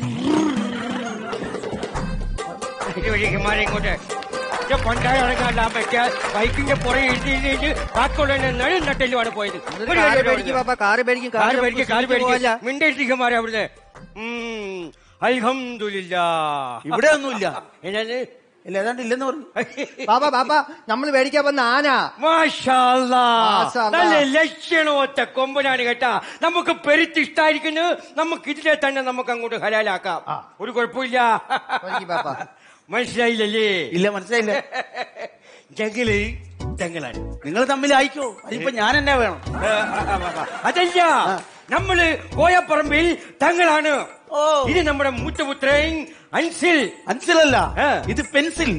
ഇതുവഴിക്കുമാരെ ഇങ്ങോട്ട് ഇത് കൊണ്ടായി ഇറങ്ങാൻ പറ്റിയ ബൈക്കിന്റെ പുറകെ ഇടിച്ച് ഇടിച്ച് ഇടിച്ച് ബാക്കിയുള്ള നഴു നട്ടലുമാണ് പോയത് ഒരു കാറ് കാര്യം പേടിക്ക് പാപ്പ, കാറ് പേടിക്കും, കാറ് കാറ് പേടിക്കും കാറ് നമുക്ക് പോവാല്ല. പേടിക്കും മിണ്ടേറ്റിക്കന്മാരെ അവിടുന്ന് ഉം, അൽഹംദുലില്ലാ ഇവിടെ ഒന്നുമില്ല എന്നാല് ഇല്ല ഏതാണ്ട് ഇല്ലെന്ന് പറഞ്ഞു പാപ്പ പാപ്പ നമ്മൾ മേടിക്കാൻ വന്ന ആന മാഷാ അല്ലാ. മാഷാ അല്ലാ. നല്ല ലക്ഷണമൊത്ത കൊമ്പനാണ് കേട്ടാ നമുക്ക് പെരുത്ത് ഇഷ്ടായിരിക്കുന്നു നമുക്ക് ഇതിനെ തന്നെ നമുക്ക് അങ്ങോട്ട് ഹലാലാക്കാം ഒരു കുഴപ്പമില്ല മനസ്സിലായില്ലല്ലേ ഇല്ല മനസ്സിലായില്ല ഞങ്ങള് ഞങ്ങളാണ് നിങ്ങൾ തമ്മിൽ അയക്കോ അതിപ്പോ ഞാൻ എന്നാ വേണം അതല്ല നമ്മള് കോയപ്പറമ്പിൽ തങ്ങളാണ് ഇത് നമ്മുടെ മൂത്തപുത്രൻ അൻസിൽ അൻസിലല്ല ഇത് പെൻസിൽ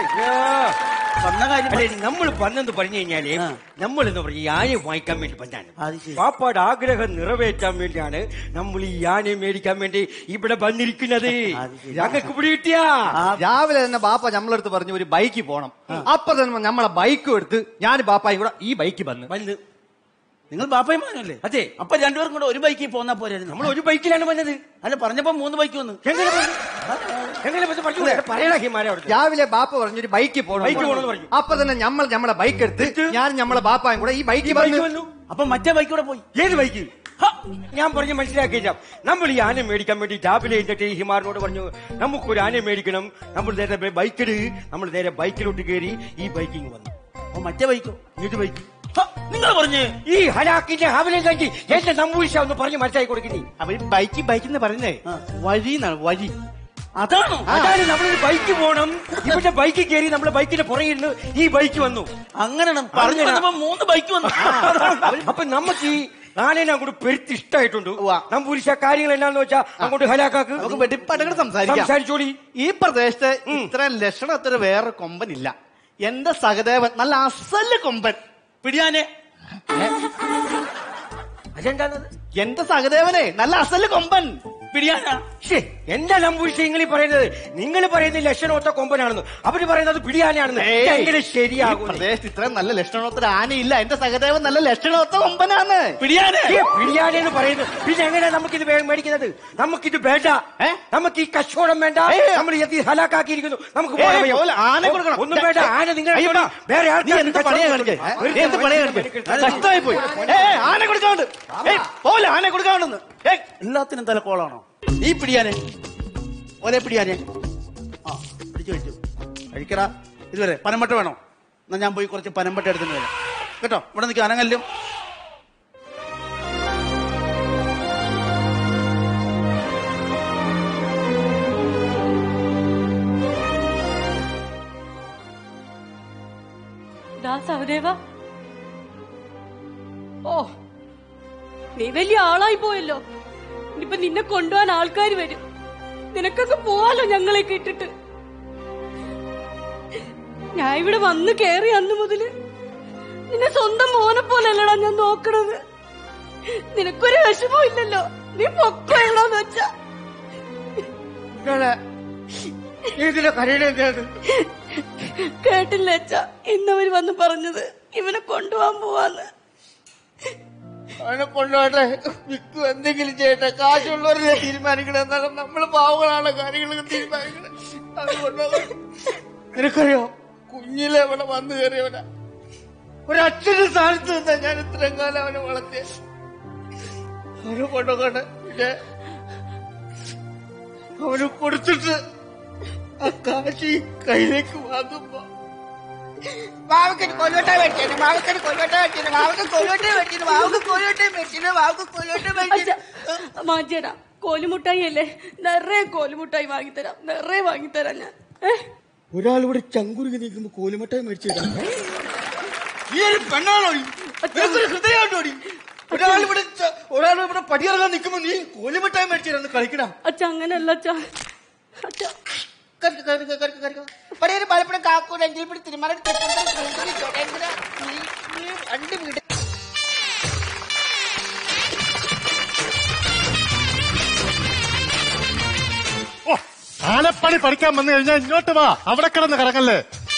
നമ്മൾ വന്നെന്ന് പറഞ്ഞു കഴിഞ്ഞാല് നമ്മൾ എന്ന് പറഞ്ഞ ആനയെ വാങ്ങിക്കാൻ വേണ്ടി വന്നാണ് പാപ്പാടെ ആഗ്രഹം നിറവേറ്റാൻ വേണ്ടിയാണ് നമ്മൾ ഈ ആനയെ മേടിക്കാൻ വേണ്ടി ഇവിടെ വന്നിരിക്കുന്നത് ഞങ്ങൾക്ക് ഇവിടെ കിട്ടിയാ രാവിലെ തന്നെ ബാപ്പ നമ്മളെടുത്ത് പറഞ്ഞു ഒരു ബൈക്ക് പോണം അപ്പൊ തന്നെ നമ്മളെ ബൈക്കും എടുത്ത് ഞാൻ ബാപ്പായും കൂടെ ഈ ബൈക്ക് വന്ന് വന്ന് നിങ്ങൾ ബാപ്പയും മോനല്ലേ അതെ അപ്പൊ രണ്ടുപേരും കൂടെ ഒരു ബൈക്കിൽ പോന്നാ പോരായിരുന്നു നമ്മൾ ഒരു ബൈക്കിലാണ് വന്നത് അല്ല പറഞ്ഞപ്പോ മൂന്ന് ബൈക്ക് വന്നു എങ്ങനെ വന്നു? എങ്ങനെ വന്നു? പറഞ്ഞൂടെ? പറയണ ഹിമാരെ അവിടുത്തെ രാവിലെ ബാപ്പ പറഞ്ഞു ഒരു ബൈക്ക് പോണം ബൈക്ക് പോണെന്ന് പറഞ്ഞു. അപ്പൊ തന്നെ നമ്മൾ നമ്മളെ ബൈക്ക് എടുത്ത് ഞാൻ നമ്മളെ ബാപ്പായും കൂടെ ഈ ബൈക്ക് ബൈക്ക് വന്നു വന്നു അപ്പൊ മറ്റേ ബൈക്കൂടെ പോയി ഏത് ബൈക്ക് ഹ, ഞാൻ പറഞ്ഞ് മനസ്സിലാക്കിയ നമ്മൾ ഈ ആന മേടിക്കാൻ വേണ്ടി രാവിലെ എന്നിട്ട് ഈ ഹിമാറിനോട് പറഞ്ഞു നമുക്കൊരു ആന മേടിക്കണം നമ്മൾ നേരെ ബൈക്കിട് നമ്മൾ നേരെ ബൈക്കിലോട്ട് കയറി ഈ ബൈക്കിങ് വന്നു അപ്പൊ മറ്റേ ബൈക്കോ ഏത് ബൈക്ക് നിങ്ങൾ പറഞ്ഞ് ഈ ഹലാക്കിന്റെ ഹവലെ കണ്ടി എന്റെ നമ്പൂരിശ ഒന്ന് പറഞ്ഞ് മനസ്സിലാക്കി കൊടുക്കുന്നേ അപ്പൊ ഈ ബൈക്ക് ബൈക്ക് എന്ന് പറയുന്നേ വഴി എന്നാണ് വഴി അതാണോ അതാണ് നമ്മളൊരു ബൈക്ക് പോണം ഇവിടെ ബൈക്ക് കയറി നമ്മളെ ബൈക്കിന്റെ പുറകിൽ നിന്ന് ഈ ബൈക്ക് വന്നു അങ്ങനെയാണ് പറഞ്ഞു വന്നപ്പോ മൂന്ന് ബൈക്ക് വന്നു അപ്പൊ നമുക്ക് ഈ ആനേനെ അങ്ങോട്ട് പെരുത്ത് ഇഷ്ടമായിട്ടുണ്ട് നമ്പൂരിശ കാര്യങ്ങൾ എന്നാന്ന് വെച്ചാ അങ്ങോട്ട് ഹലാക്കാക്ക് നമുക്ക് വെടിപ്പാട്ടങ്ങൾ സംസാരിക്കാം സംസാരിച്ചോളി ഈ പ്രദേശത്ത് ഇത്ര ലക്ഷണത്തൊരു വേറെ കൊമ്പനില്ല എന്റെ സഹദേവൻ നല്ല അസല് കൊമ്പൻ പിടിയാനെ അതെന്താണത് എന്റെ സഹദേവനെ നല്ല അസല് കൊമ്പൻ പിടിയാനാ ശ്ശേ, എന്താ നമ്പൂരിശ നിങ്ങൾ പറയുന്നത് നിങ്ങൾ പറയുന്നത് ലക്ഷണമൊത്ത കൊമ്പനാണെന്ന് അവര് പറയുന്നത് പിടിയാനാണെന്ന് ഏയ്. എങ്ങനെ ഈ ശരിയാകും പ്രദേശത്ത് ഇത്രയും നല്ല ലക്ഷണത്തൊരു ആനയില്ല എന്റെ സഹദേവൻ നല്ല ലക്ഷണമൊത്ത കൊമ്പനാണ് പിടിയാനെ പിടിയാനെന്ന് പറയുന്നു പിന്നെ എങ്ങനെയാ നമുക്കിത് വേ- മേടിക്കുന്നത് നമുക്കിത് വേണ്ട നമുക്ക് ഈ കച്ചവടം വേണ്ട നമ്മൾ ഇത് ഹലാക്കാക്കിയിരിക്കുന്നു നമുക്ക് ഏയ്, പോകാൻ വയ്യ. പോലെ, ആന കൊടുക്കണം. ഒന്നും വേണ്ട ആന നിങ്ങൾ അയ്യപ്പാ, വേറെ നീ ആൾക്കാർക്ക് എന്ത് പണിയാ കച്ചവടം കാണിച്ചേ കൊടുക്കും. നീ എന്ത് പണിയാ കാണിച്ചേ കഷ്ടമായി പോയി ഏ ആന കൊടുക്കാണ്ട് ഏയ്, പോലെ ആന കൊടുക്കാണ്ടെന്ന് ഏയ് എല്ലാത്തിനും തല കോളാണോ ഈ പിടിയാനെ ഒരേ പിടിയാനെ ആ പിടിച്ചു കഴിച്ചു കഴിക്കടാ ഇതുവരെ പനമ്പട്ട വേണോ എന്നാ ഞാൻ പോയി കുറച്ച് പനമ്പട്ട എടുത്തിട്ട് വരാം കേട്ടോ ഇവിടെ നിൽക്കുക അനങ്ങല്ലും ദാ സഹദേവ ഓ നീ വലിയ ആളായി പോയല്ലോ ഇനിയിപ്പൊ നിന്നെ കൊണ്ടുപോകാൻ ആൾക്കാർ വരും നിനക്കൊക്കെ പോവാലോ ഞങ്ങളെ കേട്ടിട്ട് ഞാൻ ഇവിടെ വന്ന് കേറി അന്ന് മുതല് നിന്നെ സ്വന്തം മോനെ പോലെയല്ലടാ ഞാൻ നോക്കണത് നിനക്കൊരു വിഷമവും ഇല്ലല്ലോ നീ പൊക്കോളാന്ന് വെച്ചാ ഇതിലെ കരയുടെ കേട്ടില്ല അച്ഛാ ഇന്നവര് വന്ന് പറഞ്ഞത് ഇവനെ കൊണ്ടുപോകാൻ പോവാന്ന് അവനെ കൊണ്ടുപോട്ടെ വിക്കു എന്തെങ്കിലും ചെയ്യട്ടെ കാശുള്ളവരെ തീരുമാനിക്കണം എന്നാലും നമ്മൾ പാവങ്ങളാണ് കാര്യങ്ങളൊക്കെ തീരുമാനിക്കണം അത് കൊണ്ടുപോകാൻ നിനക്കറിയോ കുഞ്ഞിലെ ഇവിടെ വന്നു കയറിയവനാ ഒരച്ഛന്റെ സ്ഥാനത്ത് നിന്നാ ഞാൻ ഇത്രയും കാലം അവനെ വളർത്തിയ അവനെ കൊണ്ടുപോകട്ടെ പക്ഷേ അവന് കൊടുത്തിട്ട് ആ കാശ് ഈ കയ്യിലേക്ക് വാങ്ങുമ്പോ മാവക്കന് കൊല്ലോട്ടെ വെച്ചിന് മാവക്കന് കൊല്ലോട്ടെ വെച്ചിന് മാവക്ക് കൊല്ലോട്ടെ വെച്ചിന് മാവക്ക് കൊല്ലോട്ടെ വെച്ചിന് മാവക്ക് കൊല്ലോട്ടെ വെച്ചിന് മാറ്റിയടാ കോലുമുട്ടായി അല്ലേ നിറയെ കോലുമുട്ടായി വാങ്ങിത്തരാം നിറയെ വാങ്ങിത്തരാം ഞാൻ ഏ ഒരാൾ ഇവിടെ ചങ്കുരുങ്ങി നിൽക്കുമ്പോ കോലുമട്ടായി മേടിച്ചതാ ഈ ഒരു പെണ്ണാണോ ഈ? നിനക്കൊരു ഹൃദയമാണോ ഈ? ഒരാൾ ഇവിടെ ച- ഒരാൾ ഇവിടെ പടിയിറങ്ങാൻ നിൽക്കുമ്പോ നീ കോലുമിട്ടായി മേടിച്ചിരുന്ന് കളിക്കണ അച്ഛ അങ്ങനല്ല അച്ഛ അച്ഛ കറിക്ക് കറിക്ക് കറിക്ക് കറിക്ക് പടയൊരു പലപ്പോഴും കാക്കൂർ അഞ്ചിൽ പിടി തിരുമല ചോട്ടേന്ദ്ര രണ്ട് വീട് ഓ ആനപ്പണി പഠിക്കാൻ വന്നു കഴിഞ്ഞാൽ ഇങ്ങോട്ട് വാ അവിടെ കിടന്ന് കിടക്കല്ലേ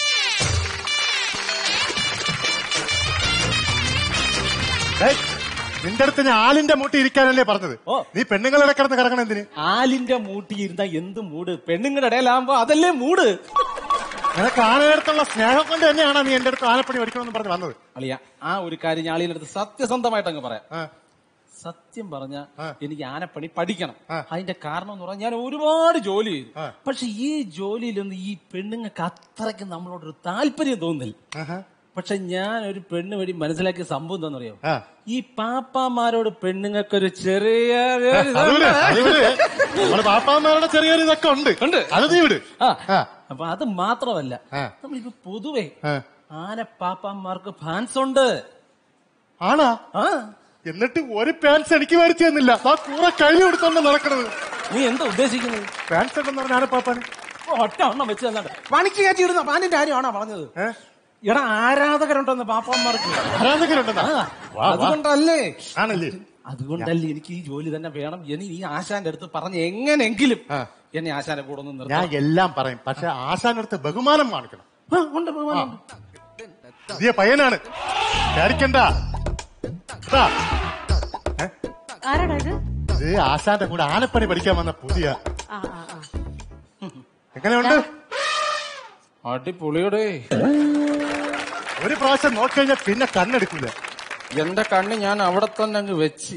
ഏയ്, നിന്റെ അടുത്ത് ഞാൻ ആലിന്റെ മൂട്ടി ഇരിക്കാനല്ലേ പറഞ്ഞത് നീ പെണ്ണുങ്ങളുടെ കിടന്ന് കിടക്കണം എന്തിന് ആലിന്റെ മൂട്ടി ഇരുന്ന എന്ത് മൂട് പെണ്ണുങ്ങളുടെ ഇടയിലാകുമ്പോ അതല്ലേ മൂട് നിനക്ക് ആനയടുത്തുള്ള സ്നേഹം കൊണ്ട് തന്നെയാണ് നീ എന്റെ അടുത്ത് ആനപ്പണി പഠിക്കണമെന്ന് പറഞ്ഞ് വന്നത് അളിയ ആ ഒരു കാര്യം ഞാൻ അളിയുടെ അടുത്ത് സത്യസന്ധമായിട്ട് അങ്ങ് പറയാം സത്യം പറഞ്ഞ എനിക്ക് ആനപ്പണി പഠിക്കണം അതിന്റെ കാരണം എന്ന് പറഞ്ഞാൽ ഞാൻ ഒരുപാട് ജോലി ചെയ്തു പക്ഷെ ഈ ജോലിയിലൊന്നും ഈ പെണ്ണുങ്ങൾക്ക് അത്രയ്ക്ക് നമ്മളോടൊരു താല്പര്യം തോന്നില്ല പക്ഷെ ഞാൻ ഒരു പെണ്ണ് വഴി മനസ്സിലാക്കിയ സംഭവം എന്താണെന്നറിയോ ഈ പാപ്പാമാരോട് പെണ്ണുങ്ങൾക്കൊരു ചെറിയ അത് വിട്, അത് വിട്. നമ്മള് പാപ്പാമാരുടെ ചെറിയൊരു ഇതൊക്കെ ഉണ്ട് ഉണ്ട് അത് നീ വിട് ആ അപ്പൊ അത് മാത്രമല്ല നമ്മളിപ്പോ പൊതുവെ ആന പാപ്പാമാർക്ക് ഫാൻസ് ഉണ്ട് ആണാ എന്നിട്ട് ഒരു പാൻസ് എനിക്ക് മേടിച്ചു തന്നില്ല ആ കൂടെ കയ്യിൽ എടുത്തോണ്ട് നടക്കണത് നീ എന്താ ഉദ്ദേശിക്കുന്നത് പാൻസ് ഉണ്ടെന്ന് പറഞ്ഞ ആനപ്പാപ്പാന് ഒറ്റ എണ്ണം വെച്ച് തന്നാണ്ട് പണിക്ക് കയറ്റി ഇടുന്ന പാനിന്റെ കാര്യമാണോ പറഞ്ഞത് എടാ ആരാധകരുണ്ടെന്ന് പാപ്പാന്മാർക്ക് ആരാധകരുണ്ടെന്നാ? ആ, വാ, വാ. അതുകൊണ്ടല്ലേ ആണല്ലേ അതുകൊണ്ടല്ലേ എനിക്ക് ഈ ജോലി തന്നെ വേണം ഇനി ഈ ആശാന്റെ അടുത്ത് പറഞ്ഞ് എങ്ങനെങ്കിലും എന്നെ ആശാന്റെ കൂടെ ഒന്ന് ഞാൻ നിർത്താം എല്ലാം പറയും പക്ഷെ ആശാനടുത്ത് ബഹുമാനം കാണിക്കണം ആ, ഉണ്ട് ബഹുമാനം. പുതിയ പയ്യനാണ് വിചാരിക്കണ്ട ഇതാ, ആരാടാ ഇത് ഇത് ആശാന്റെ കൂടെ ആനപ്പണി പഠിക്കാൻ വന്ന പുതിയ ആ ആ ആ എങ്ങനെയുണ്ട് അടിപൊളിയുടെ ഒരു പ്രാവശ്യം നോക്കിക്കഴിഞ്ഞാൽ പിന്നെ കണ്ണെടുക്കില്ല എന്റെ കണ്ണ് ഞാൻ അവിടെ തന്നെ അങ്ങ് വെച്ച്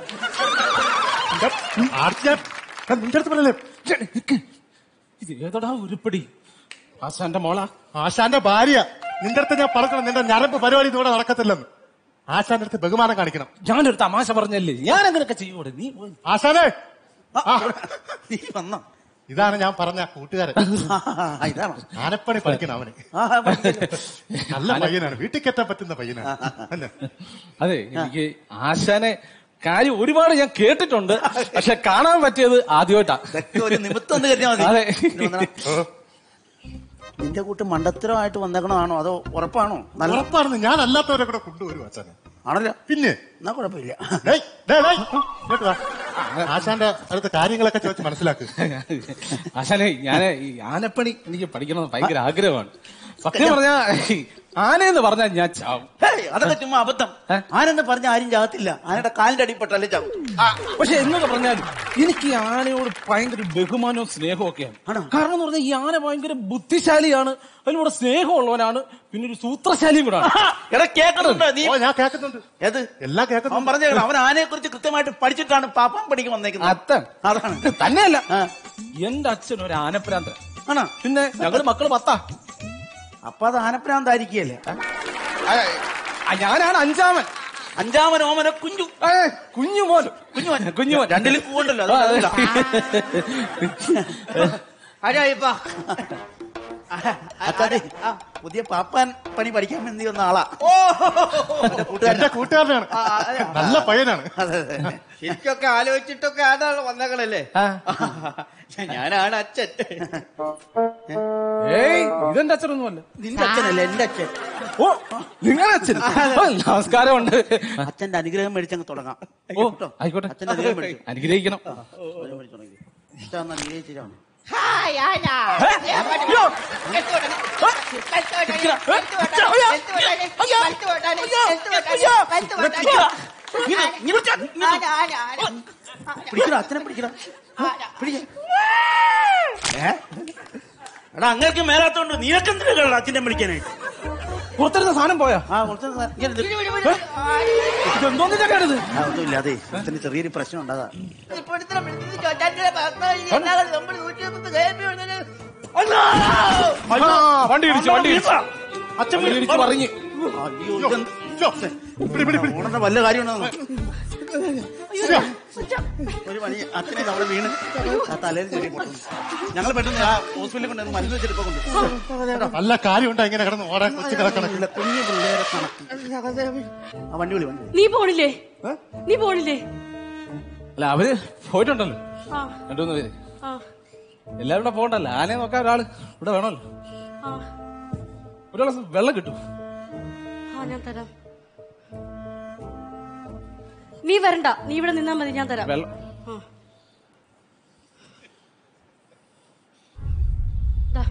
നിന്റെ അടുത്ത് പറയല്ലേ ഇത് ഏതടാ ഉരുപ്പടി ആശാന്റെ മോളാ ആശാന്റെ ഭാര്യ നിന്റെ അടുത്ത് ഞാൻ പറഞ്ഞണം നിന്റെ ഞരമ്പ് പരിപാടി ഇതോടെ നടക്കത്തില്ലെന്ന് ആശാന്റെ അടുത്ത് ബഹുമാനം കാണിക്കണം ഞാനൊരു തമാശ പറഞ്ഞല്ലേ ഞാൻ അങ്ങനെയൊക്കെ ചെയ്യൂടെ നീ പോയി ആശാനെ നീ വന്നോ ഇതാണ് ഞാൻ പറഞ്ഞ കൂട്ടുകാരൻ ഇതാണോ ആനപ്പണി പഠിക്കണം അവന് നല്ല പയ്യനാണ് വീട്ടിൽ കെട്ടാൻ പറ്റുന്ന പയ്യനാണ് അല്ലേ അതെ എനിക്ക് ആശാനെ കാര്യം ഒരുപാട് ഞാൻ കേട്ടിട്ടുണ്ട് പക്ഷെ കാണാൻ പറ്റിയത് ആദ്യമായിട്ടാ ഒരു നിമിത്തം ഒന്ന് കരുതിയാ മതി അതെ. ഇത് വന്നെടാ. നിന്റെ കൂട്ട് മണ്ടത്തരമായിട്ട് വന്നേക്കണതാണോ അതോ ഉറപ്പാണോ നല്ല ഉറപ്പാണെന്ന് ഞാൻ അല്ലാത്തവരെ കൂടെ കൊണ്ടുവരും ആശാനെ ആണല്ലോ പിന്നെ എന്നാ കുഴപ്പമില്ല ഡേയ്, ഡേയ്, ഡേയ്, ഇങ്ങോട്ട് വാ. ആശാന്റെ അടുത്ത് കാര്യങ്ങളൊക്കെ ചോദിച്ച് മനസ്സിലാക്ക് ആശാനെ ഞാൻ ഈ ആനപ്പണി എനിക്ക് പഠിക്കണമെന്ന് ഭയങ്കര ആഗ്രഹമാണ് സത്യം പറഞ്ഞാ ആനയെന്ന് പറഞ്ഞാൽ ഞാൻ ചാവും ഹേയ്, അതൊക്കെ ചുമ്മാ അബദ്ധം ആനെന്ന് പറഞ്ഞ ആരും ചാകത്തില്ല ആനയുടെ കാലിന്റെ അടിപ്പെട്ടല്ലേ ചാവും പക്ഷെ എന്നൊക്കെ പറഞ്ഞാലും എനിക്ക് ഈ ആനയോട് ഭയങ്കര ബഹുമാനവും സ്നേഹവും ഒക്കെയാണ് കാരണം എന്ന് പറഞ്ഞാൽ ഈ ആന ഭയങ്കര ബുദ്ധിശാലിയാണ് അതിലൂടെ സ്നേഹമുള്ളവനാണ് പിന്നെ ഒരു സൂത്രശാലിയും കൂടാണ് എടാ കേൾക്കുന്നുണ്ടോ നീ ഓ ഞാൻ കേൾക്കുന്നുണ്ട് ഏത് എല്ലാം കേൾക്കുന്നു അവൻ പറഞ്ഞേക്കണം അവൻ ആനയെ കുറിച്ച് കൃത്യമായിട്ട് പഠിച്ചിട്ടാണ് പാപ്പാൻ പഠിക്കാൻ വന്നേക്കുന്നത് അത്തൻ അതാണ് തന്നെയല്ല എന്റെ അച്ഛൻ ഒരു ആനപ്രാന്തൻ ആണോ പിന്നെ ഞങ്ങള് മക്കള് പത്താ അപ്പൊ അത് ആനപ്രാന്തായിരിക്കല്ലേ ആ, ഞാനാണ് അഞ്ചാമൻ അഞ്ചാമൻ ഓമന കുഞ്ഞു കുഞ്ഞു മോൻ കുഞ്ഞുമോൻ കുഞ്ഞുമോൻ രണ്ടിലും കൂണ്ടല്ലോ ആ, അതെ. ആരാ ഇപ്പൊ അച്ഛാ പുതിയ പാപ്പാൻ പണി പഠിക്കാൻ വേണ്ടി വന്ന ആളാ എന്റെ കൂട്ടുകാരനാണ് നല്ല പയ്യനാണ് ശരിക്കൊക്കെ ആലോചിച്ചിട്ടൊക്കെ ആണല്ലോ വന്നേക്കണല്ലേ ഞാനാണ് അച്ഛൻ ഏയ് ഇതെന്റെ അച്ഛനൊന്നുമല്ല നിന്റെ അച്ഛനല്ലേ എന്റെ അച്ഛൻ ഓ നിങ്ങളുടെ അച്ഛൻ ഓ, നമസ്കാരമുണ്ട് അച്ഛന്റെ അനുഗ്രഹം മേടിച്ചങ്ങ് തുടങ്ങാം ഓ ആയിക്കോട്ടെ അച്ഛന്റെ അനുഗ്രഹം മേടിച്ചു അനുഗ്രഹിക്കണം അച്ഛൻ ഒന്ന് അനുഗ്രഹിച്ചിട്ടാണ് ഹായ് ആരാ പിടിക്കണോ അച്ഛനെ പിടിക്കണം എടാ അങ്ങേർക്ക് മേലാത്തോണ്ട് നീനക്കെന്തിനാ കേട്ടോ അച്ഛനെ വിളിക്കാനായിട്ട് പുറത്തിരുന്ന സാധനം പോയാ ആ കൊടുത്തത് സാർ. ഇങ്ങനെ ഇത്. ഇതെന്തോന്നിന്റെ കേട്ടത് ആ, ഒന്നുമില്ല അതെ അച്ഛന് ചെറിയൊരു പ്രശ്നം ഉണ്ടാകാ ആ, വണ്ടി ഇടിച്ചു വണ്ടി ഇടിച്ചു അച്ഛൻ വണ്ടി ഇടിച്ചു പറഞ്ഞു അയ്യോ ഇതെന്ത് ഓണന്റെ വല്ല കാര്യമുണ്ടോ ഒരു പണി അച്ഛനെ അവിടെ വീണ് ആ തലയിൽ ചെറിയ പൊട്ടുന്നു ഞങ്ങൾ പെട്ടെന്ന് ആ ഹോസ്പിറ്റലിൽ കൊണ്ടുവന്ന് മരുന്ന് വെച്ചിട്ട് കൊണ്ടു നല്ല കാര്യമുണ്ടോ ഇങ്ങനെ കിടന്ന് ഓടാൻ കൊച്ചു കിടക്കണം കുഞ്ഞു പിള്ളേരെ കണക്ക് ആ വണ്ടി വിളി വണ്ടി നീ പോണില്ലേ നീ പോണില്ലേ അല്ല അവര് പോയിട്ടുണ്ടല്ലോ ആ രണ്ടുമൂന്ന് പേര് ആ എല്ലാവരും കൂടെ പോകണ്ടല്ലോ ആനയെ നോക്കാൻ ഒരാള് ഇവിടെ വേണമല്ലോ ആ ഒരു ഗ്ലാസ് വെള്ളം കിട്ടും ആ ഞാൻ തരാം നീ വരണ്ട നീ ഇവിടെ നിന്നാ മതി ഞാൻ തരാം വെള്ളം ആ. ദാ.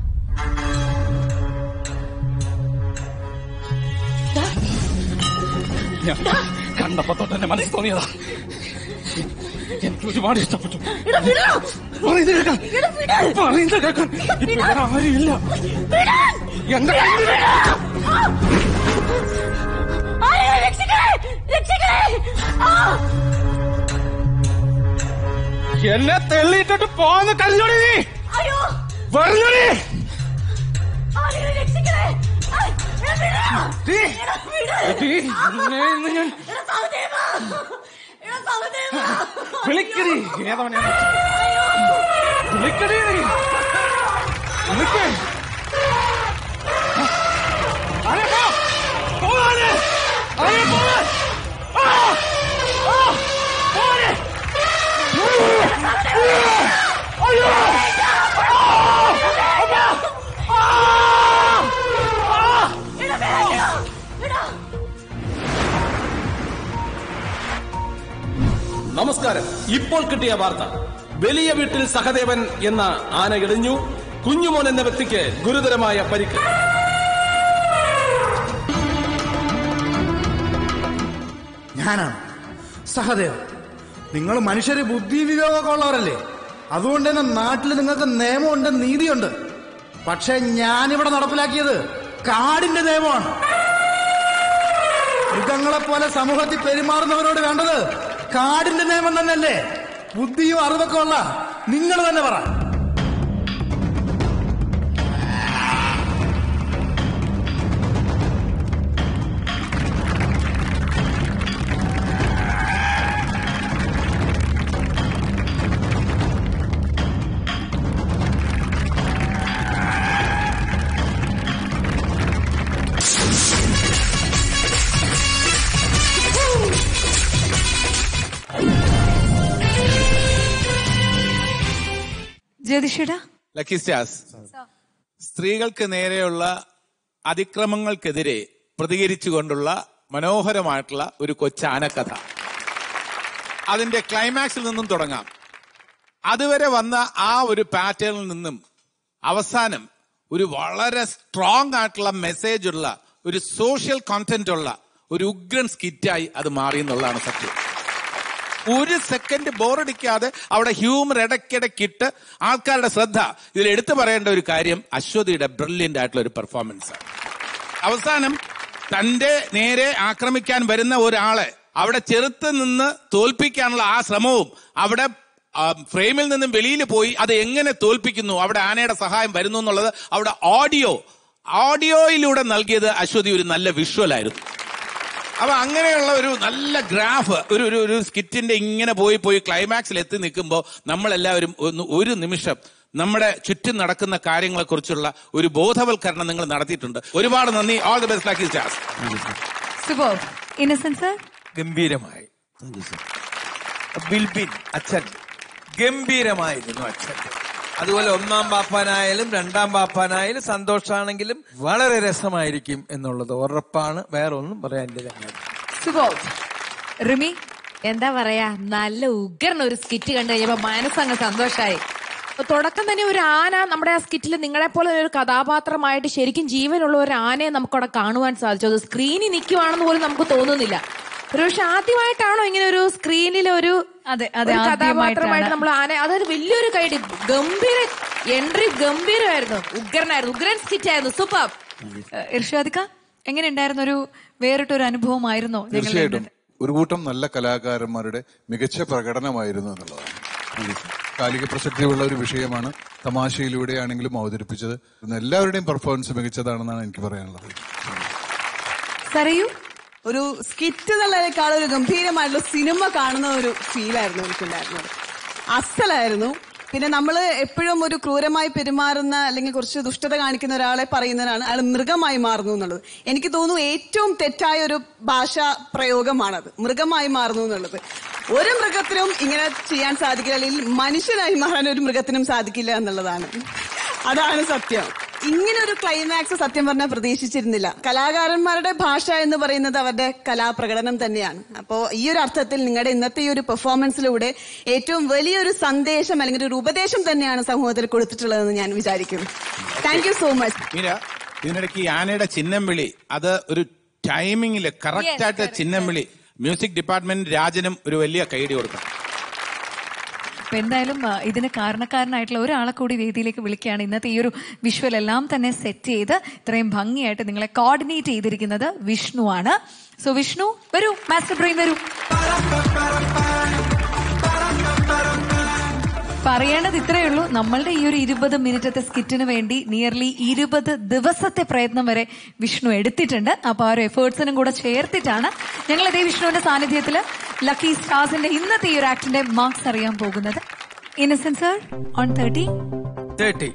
ഞാൻ കണ്ടപ്പോ തൊട്ട് എന്റെ മനസ്സിൽ തോന്നിയതാ എനിക്ക് ഒരുപാട് ഇഷ്ടപ്പെട്ടു പറയുന്നത് കേൾക്കാൻ പറയുന്നത് കേൾക്കാൻ ഇപ്പൊ ഇവിടെ ആരുമില്ല എന്റെ എന്നെ തെള്ളിയിട്ടിട്ട് പോന്ന് കല്ലോടി നീ പറഞ്ഞോടി എടി, നിന്നെ ഇന്ന് ഞാൻ വിളിക്കടി ഏതവനെ വിളിക്കടി വിളിക്കേ ആരെ പോ പോവാനെ ആരെ പോവാൻ ആ ആ പോവാനെ അയ്യോ നമസ്കാരം ഇപ്പോൾ കിട്ടിയ വാർത്ത വലിയ വീട്ടിൽ സഹദേവൻ എന്ന ആന ഇടിഞ്ഞു കുഞ്ഞുമോൻ എന്ന വ്യക്തിക്ക് ഗുരുതരമായ പരിക്ക് ഞാനാണ് സഹദേവ് നിങ്ങൾ മനുഷ്യര് ബുദ്ധി വിവേകമൊക്കെ ഉള്ളവരല്ലേ അതുകൊണ്ട് തന്നെ നാട്ടിൽ നിങ്ങൾക്ക് നിയമമുണ്ട് നീതിയുണ്ട് പക്ഷെ ഞാനിവിടെ നടപ്പിലാക്കിയത് കാടിന്റെ നിയമമാണ് മൃഗങ്ങളെ പോലെ സമൂഹത്തിൽ പെരുമാറുന്നവരോട് വേണ്ടത് കാടിന്റെ നിയമം തന്നെയല്ലേ ബുദ്ധിയും അറിവൊക്കെ ഉള്ള നിങ്ങൾ തന്നെ പറ ജ്യോതിഷടാ ലക്കി സ്റ്റാർസ് സ്ത്രീകൾക്ക് നേരെയുള്ള അതിക്രമങ്ങൾക്കെതിരെ പ്രതികരിച്ചുകൊണ്ടുള്ള മനോഹരമായിട്ടുള്ള ഒരു കൊച്ചാനക്കഥ അതിന്റെ ക്ലൈമാക്സിൽ നിന്നും തുടങ്ങാം അതുവരെ വന്ന ആ ഒരു പാറ്റേണിൽ നിന്നും അവസാനം ഒരു വളരെ സ്ട്രോങ് ആയിട്ടുള്ള മെസ്സേജ് ഉള്ള ഒരു സോഷ്യൽ കോണ്ടന്റ് ഉള്ള ഒരു ഉഗ്രൻ സ്കിറ്റായി അത് മാറി എന്നുള്ളതാണ് സത്യം ഒരു സെക്കൻഡ് ബോറടിക്കാതെ അവിടെ ഹ്യൂമർ ഇടയ്ക്കിടയ്ക്കിട്ട് ആൾക്കാരുടെ ശ്രദ്ധ ഇതിൽ എടുത്തു പറയേണ്ട ഒരു കാര്യം അശ്വതിയുടെ ബ്രില്യന്റ് ആയിട്ടുള്ള ഒരു പെർഫോമൻസ് അവസാനം തന്റെ നേരെ ആക്രമിക്കാൻ വരുന്ന ഒരാളെ അവിടെ ചെറുത്ത് നിന്ന് തോൽപ്പിക്കാനുള്ള ആ ശ്രമവും അവിടെ ആ, ഫ്രെയിമിൽ നിന്നും വെളിയിൽ പോയി അത് എങ്ങനെ തോൽപ്പിക്കുന്നു അവിടെ ആനയുടെ സഹായം വരുന്നു എന്നുള്ളത് അവിടെ ഓഡിയോ ഓഡിയോയിലൂടെ നൽകിയത് അശ്വതി ഒരു നല്ല വിഷ്വൽ ആയിരുന്നു അപ്പൊ അങ്ങനെയുള്ള ഒരു നല്ല ഗ്രാഫ് ഒരു ഒരു ഒരു സ്കിറ്റിന്റെ ഇങ്ങനെ പോയി പോയി ക്ലൈമാക്സിൽ എത്തി നിൽക്കുമ്പോൾ നമ്മളെല്ലാവരും ഒന്ന് ഒരു നിമിഷം നമ്മുടെ ചുറ്റും നടക്കുന്ന കാര്യങ്ങളെ കുറിച്ചുള്ള ഒരു ബോധവൽക്കരണം നിങ്ങൾ നടത്തിയിട്ടുണ്ട് ഒരുപാട് നന്ദി all the best lucky stars super innocence ഗംഭീരമായി ബിൽബിൻ അച്ഛൻ ഗംഭീരമായിരുന്നു അച്ഛൻ അതുപോലെ ഒന്നാം പാപ്പാനായാലും രണ്ടാം പാപ്പാനായാലും സന്തോഷാണെങ്കിലും വളരെ രസമായിരിക്കും എന്നുള്ളത് ഉറപ്പാണ് വേറെ ഒന്നും പറയാനില്ല ഞങ്ങൾ സൂപ്പർ റിമി എന്താ പറയാ നല്ല ഉഗ്രൻ ഒരു സ്കിറ്റ് കണ്ടു കഴിഞ്ഞപ്പോ മനസ്സങ്ങ് സന്തോഷായി അപ്പൊ തുടക്കം തന്നെ ഒരു ആന നമ്മുടെ ആ സ്കിറ്റിൽ നിങ്ങളെ പോലെ ഒരു കഥാപാത്രമായിട്ട് ശരിക്കും ജീവനുള്ള ഒരു ആനയെ നമുക്കവിടെ കാണുവാൻ സാധിച്ചു അത് സ്ക്രീനിൽ നിൽക്കുവാണെന്ന് പോലും നമുക്ക് തോന്നുന്നില്ല ഒരുപക്ഷെ ആദ്യമായിട്ടാണോ ഇങ്ങനെ ഒരു സ്ക്രീനിൽ ഒരു അതെ, അതെ, ഒരു കഥാപാത്രമായിട്ട് ആദ്യമായിട്ടാണ്. നമ്മൾ ആന അതൊരു വലിയൊരു കൈഡി ഗംഭീര എൻട്രി ഗംഭീരമായിരുന്നു ഉഗ്രനായിരുന്നു ഉഗ്രൻ സ്കിറ്റ് ആയിരുന്നു സൂപ്പർ ഇർഷാദിക്ക എങ്ങനെ ഉണ്ടായിരുന്നു ഒരു വേറിട്ടൊരു അനുഭവമായിരുന്നോ ഞങ്ങളുടെ തീർച്ചയായിട്ടും ഒരു കൂട്ടം നല്ല കലാകാരന്മാരുടെ മികച്ച പ്രകടനമായിരുന്നു എന്നുള്ളതാണ് കാലിക പ്രസക്തിയുള്ള ഒരു വിഷയമാണ് തമാശയിലൂടെയാണെങ്കിലും അവതരിപ്പിച്ചത് എല്ലാവരുടെയും പെർഫോമൻസ് മികച്ചതാണെന്നാണ് എനിക്ക് പറയാനുള്ളത് സരയു ഒരു സ്കിറ്റ് എന്നുള്ളതിനേക്കാൾ ഒരു ഗംഭീരമായിട്ടുള്ള സിനിമ കാണുന്ന ഒരു ഫീലായിരുന്നു എനിക്കുണ്ടായിരുന്നത് അസലായിരുന്നു പിന്നെ നമ്മൾ എപ്പോഴും ഒരു ക്രൂരമായി പെരുമാറുന്ന അല്ലെങ്കിൽ കുറച്ച് ദുഷ്ടത കാണിക്കുന്ന ഒരാളെ പറയുന്നതിനാണ് അയാൾ മൃഗമായി മാറുന്നു എന്നുള്ളത് എനിക്ക് തോന്നുന്നു ഏറ്റവും തെറ്റായ ഒരു ഭാഷാ പ്രയോഗമാണത് മൃഗമായി മാറുന്നു എന്നുള്ളത് ഒരു മൃഗത്തിനും ഇങ്ങനെ ചെയ്യാൻ സാധിക്കില്ല അല്ലെങ്കിൽ മനുഷ്യനായി മാറാൻ ഒരു മൃഗത്തിനും സാധിക്കില്ല എന്നുള്ളതാണ് അതാണ് സത്യം ഇങ്ങനെ ഒരു ക്ലൈമാക്സ് സത്യം പറഞ്ഞാൽ പ്രതീക്ഷിച്ചിരുന്നില്ല കലാകാരന്മാരുടെ ഭാഷ എന്ന് പറയുന്നത് അവരുടെ കലാപ്രകടനം തന്നെയാണ് അപ്പോ ഈ ഒരു അർത്ഥത്തിൽ നിങ്ങളുടെ ഇന്നത്തെ ഈ ഒരു പെർഫോമൻസിലൂടെ ഏറ്റവും വലിയൊരു സന്ദേശം അല്ലെങ്കിൽ ഒരു ഉപദേശം തന്നെയാണ് സമൂഹത്തിൽ കൊടുത്തിട്ടുള്ളതെന്ന് ഞാൻ വിചാരിക്കുന്നു thank you so much Meera ഇതിനിടയ്ക്ക് ഈ ആനയുടെ ചിഹ്നം വിളി അത് ഒരു ടൈമിങ്ങില് കറക്റ്റ് ആയിട്ട് ചിഹ്നം വിളി മ്യൂസിക് ഡിപ്പാർട്ട്മെന്റ് രാജനും ഒരു വലിയ കൈഡി കൊടുക്കാം അപ്പൊ എന്തായാലും ആ, ഇതിന് കാരണക്കാരനായിട്ടുള്ള ഒരാളെ കൂടി വേദിയിലേക്ക് വിളിക്കുകയാണ് ഇന്നത്തെ ഈ ഒരു വിഷ്വൽ എല്ലാം തന്നെ സെറ്റ് ചെയ്ത് ഇത്രയും ഭംഗിയായിട്ട് നിങ്ങളെ കോർഡിനേറ്റ് ചെയ്തിരിക്കുന്നത് വിഷ്ണു ആണ് സോ വിഷ്ണു വരൂ മാസ്റ്റർ ബ്രെയിൻ വരൂ പറയേണ്ടത് ഇത്രയേ ഉള്ളൂ നമ്മളുടെ ഈ ഒരു ഇരുപത് മിനിറ്റത്തെ സ്കിറ്റിന് വേണ്ടി നിയർലി ഇരുപത് ദിവസത്തെ പ്രയത്നം വരെ വിഷ്ണു എടുത്തിട്ടുണ്ട് അപ്പൊ ആ ഒരു എഫേർട്സിനും കൂടെ ചേർത്തിട്ടാണ് ഞങ്ങൾ ഇതേ വിഷ്ണുവിന്റെ സാന്നിധ്യത്തിൽ ലക്കി സ്റ്റാർസിന്റെ ഇന്നത്തെ ഈ ഒരു ആക്ടിന്റെ മാർക്സ് അറിയാൻ പോകുന്നത് Innocent sir on thirty thirty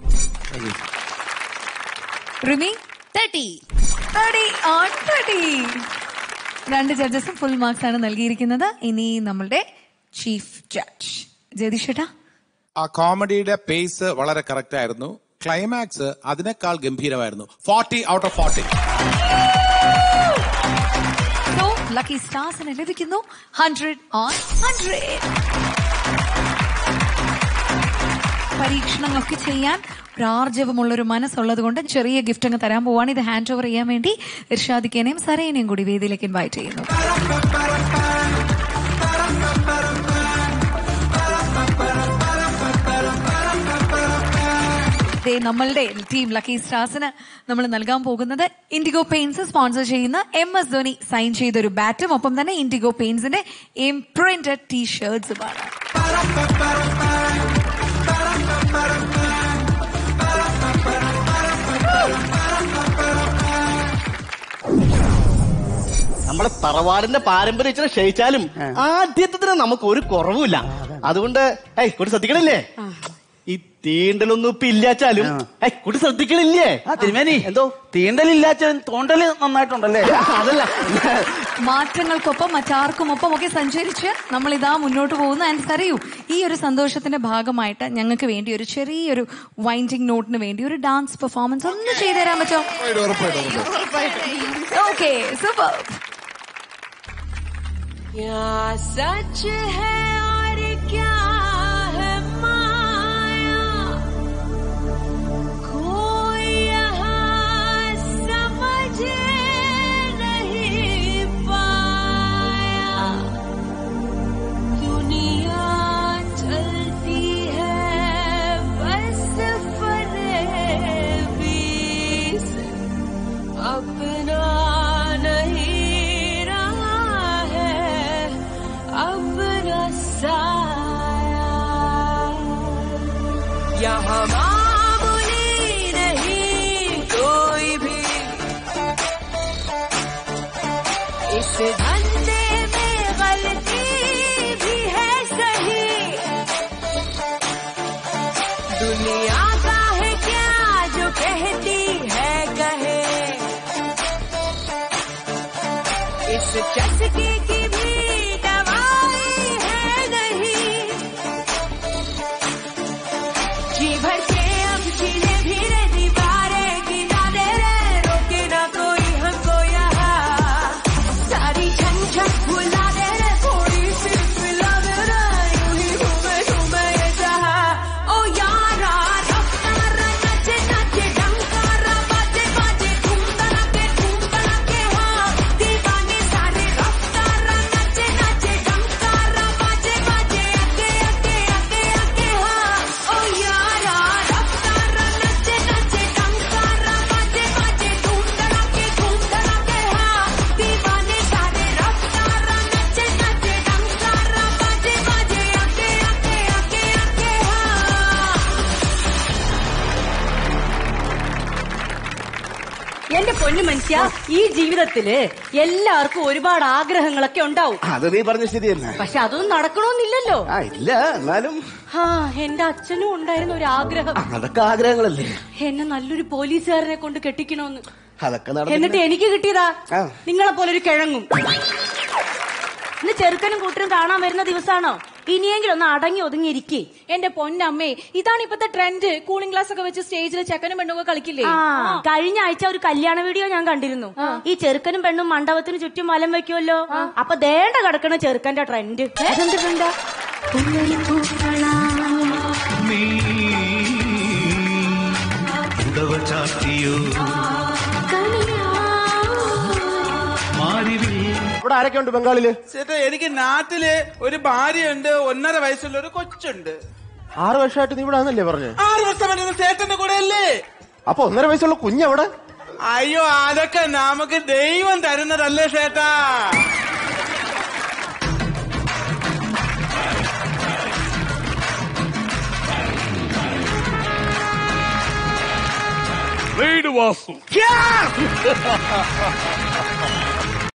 Rimi thirty thirty on thirty രണ്ട് ജഡ്ജസും ഫുൾ മാർക്സ് ആണ് നൽകിയിരിക്കുന്നത് ഇനി നമ്മളുടെ ചീഫ് ജഡ്ജ് ജയതിഷേട്ടാ ആ കോമഡിയുടെ പേസ് വളരെ കറക്റ്റ് ആയിരുന്നു ക്ലൈമാക്സ് അതിനേക്കാൾ ഗംഭീരമായിരുന്നു forty out of forty so lucky സ്റ്റാർസിന് ലഭിക്കുന്നു ഹൺഡ്രഡ് ഓൺ ഹൺഡ്രഡ് പരീക്ഷണങ്ങളൊക്കെ ചെയ്യാൻ ഒരു ആർജവമുള്ള ഒരു മനസ്സുള്ളത് കൊണ്ട് ചെറിയ ഗിഫ്റ്റ് അങ്ങ് തരാൻ പോവാണ് ഇത് ഹാൻഡ് ഓവർ ചെയ്യാൻ വേണ്ടി ഇർഷാദിക്കേനെയും സരേനെയും കൂടി വേദിയിലേക്ക് ഇൻവൈറ്റ് ചെയ്യുന്നു ദേ നമ്മളുടെ ടീം ലക്കി സ്റ്റാർസിന് നമ്മൾ നൽകാൻ പോകുന്നത് ഇൻഡിഗോ പെയിന്റ്സ് സ്പോൺസർ ചെയ്യുന്ന എം എസ് ധോനി സൈൻ ചെയ്ത ഒരു ബാറ്റും ഒപ്പം തന്നെ ഇൻഡിഗോ പെയിന്റ്സിന്റെ ഇംപ്രിന്റഡ് ടീ ഷർട്ട്സുമാണ് നമ്മുടെ തറവാടിന്റെ പാരമ്പര്യം ഇച്ചിരി ക്ഷയിച്ചാലും ആദ്യത്തിന് നമുക്ക് ഒരു കുറവുമില്ല അതുകൊണ്ട് ഏയ് കുട്ടി ശ്രദ്ധിക്കണില്ലേ ഈ തീണ്ടലൊന്നും ഇപ്പൊ ഇല്ലാച്ചാലും ഏയ് കുട്ടി ശ്രദ്ധിക്കണില്ലേ തിരുമേനി എന്തോ തീണ്ടലില്ലാച്ച തോണ്ടല് നന്നായിട്ടുണ്ടല്ലേ അതല്ല മാറ്റങ്ങൾക്കൊപ്പം മറ്റാർക്കുമൊപ്പം ഒക്കെ സഞ്ചരിച്ച് നമ്മൾ ഇതാ മുന്നോട്ട് പോകുന്ന ആൻഡ് അറിയൂ ഈ ഒരു സന്തോഷത്തിന്റെ ഭാഗമായിട്ട് ഞങ്ങൾക്ക് വേണ്ടി ഒരു ചെറിയൊരു വൈൻഡിങ് നോട്ടിന് വേണ്ടി ഒരു ഡാൻസ് പെർഫോമൻസ് ഒന്ന് ചെയ്തു തരാൻ പറ്റുമോ ഓക്കെ സൂപ്പർ क्या सच है और क्या है माया कोई यहाँ समझ नहीं पाया दुनिया चलती है बस फरेबी से अपना नहीं रहा है अपना साया यहाँ मामूली नहीं कोई भी इस धंधे में गलती भी है सही दुनिया का है क्या जो कहती है कहे इस चस्के की भी दवाई है नहीं जी भर के अब जीने भी रे दीवारे किनारे रे रोके ना कोई हमको यहाँ सारी झंझट भुला दे रे थोड़ी सी पिला दे रे यूं ही घूमे घूमे ये जहाँ ओ यारा रफ्तार नचे नचे डंकारा बाजे बाजे धूम धड़ाके धूम धड़ाके हाँ दीवाने सारे रफ्तार नचे नचे डंकारा बाजे बाजे अके अके अके अके हाँ ओ यारा रफ्तार नचे नचे डंकारा बाजे बाजे धूम धड़ाके धूम धड़ाके हाँ दीवाने सारे रफ्तार नचे नचे डंकारा बाजे बाजे अके अके अके अके हाँ എന്റെ പൊന്നു മനുഷ്യ ഈ ജീവിതത്തില് എല്ലാവർക്കും ഒരുപാട് ആഗ്രഹങ്ങളൊക്കെ ഉണ്ടാവും അത് നീ പറഞ്ഞ ശരി തന്നെ പക്ഷെ അതൊന്നും നടക്കണമെന്നില്ലല്ലോ ആ ഇല്ല എന്നാലും ആ എന്റെ അച്ഛനും ഉണ്ടായിരുന്ന ഒരു ആഗ്രഹം അതൊക്കെ ആഗ്രഹങ്ങളല്ലേ എന്നെ നല്ലൊരു പോലീസുകാരനെ കൊണ്ട് കെട്ടിക്കണോന്ന് അതൊക്കെ എന്നിട്ട് നടന്നില്ല എനിക്ക് കിട്ടിയതാ ആ. നിങ്ങളെ പോലെ ഒരു കിഴങ്ങും ഇന്ന് ചെറുക്കനും കൂട്ടരും കാണാൻ വരുന്ന ദിവസമാണോ ഇനിയെങ്കിലും ഒന്ന് അടങ്ങി ഒതുങ്ങി ഇരിക്കേ എന്റെ പൊന്നമ്മേ ഇതാണ് ഇപ്പത്തെ ട്രെൻഡ് കൂളിംഗ് ഗ്ലാസ് ഒക്കെ വെച്ച് സ്റ്റേജിൽ ചെക്കനും പെണ്ണും കളിക്കില്ലേ ആ കഴിഞ്ഞ ആഴ്ച ഒരു കല്യാണ വീഡിയോ ഞാൻ കണ്ടിരുന്നു ഈ ചെറുക്കനും പെണ്ണും മണ്ഡപത്തിന് ചുറ്റും വലം വെക്കുമല്ലോ അപ്പൊ ദേണ്ട കിടക്കണ ചെറുക്കന്റെ ട്രെൻഡ് അതെന്ത് ട്രെൻഡാ ഉടവ ചാട്ടിയോ ഇവിടെ ആരൊക്കെ ഉണ്ട് ബംഗാളില് ചേട്ടാ എനിക്ക് നാട്ടില് ഒരു ഭാര്യയുണ്ട് ഒന്നര വയസ്സുള്ള ഒരു കൊച്ചുണ്ട് ആറ് വർഷമായിട്ട് നീ ഇവിടെ ആണെന്നല്ലേ പറഞ്ഞു ആറ് വർഷം വരുന്ന ചേട്ടന്റെ കൂടെ അല്ലേ അപ്പൊ ഒന്നര വയസ്സുള്ള കുഞ്ഞവിടെ അയ്യോ അതൊക്കെ നമുക്ക് ദൈവം തരുന്നതല്ലേ ചേട്ടാ വാസു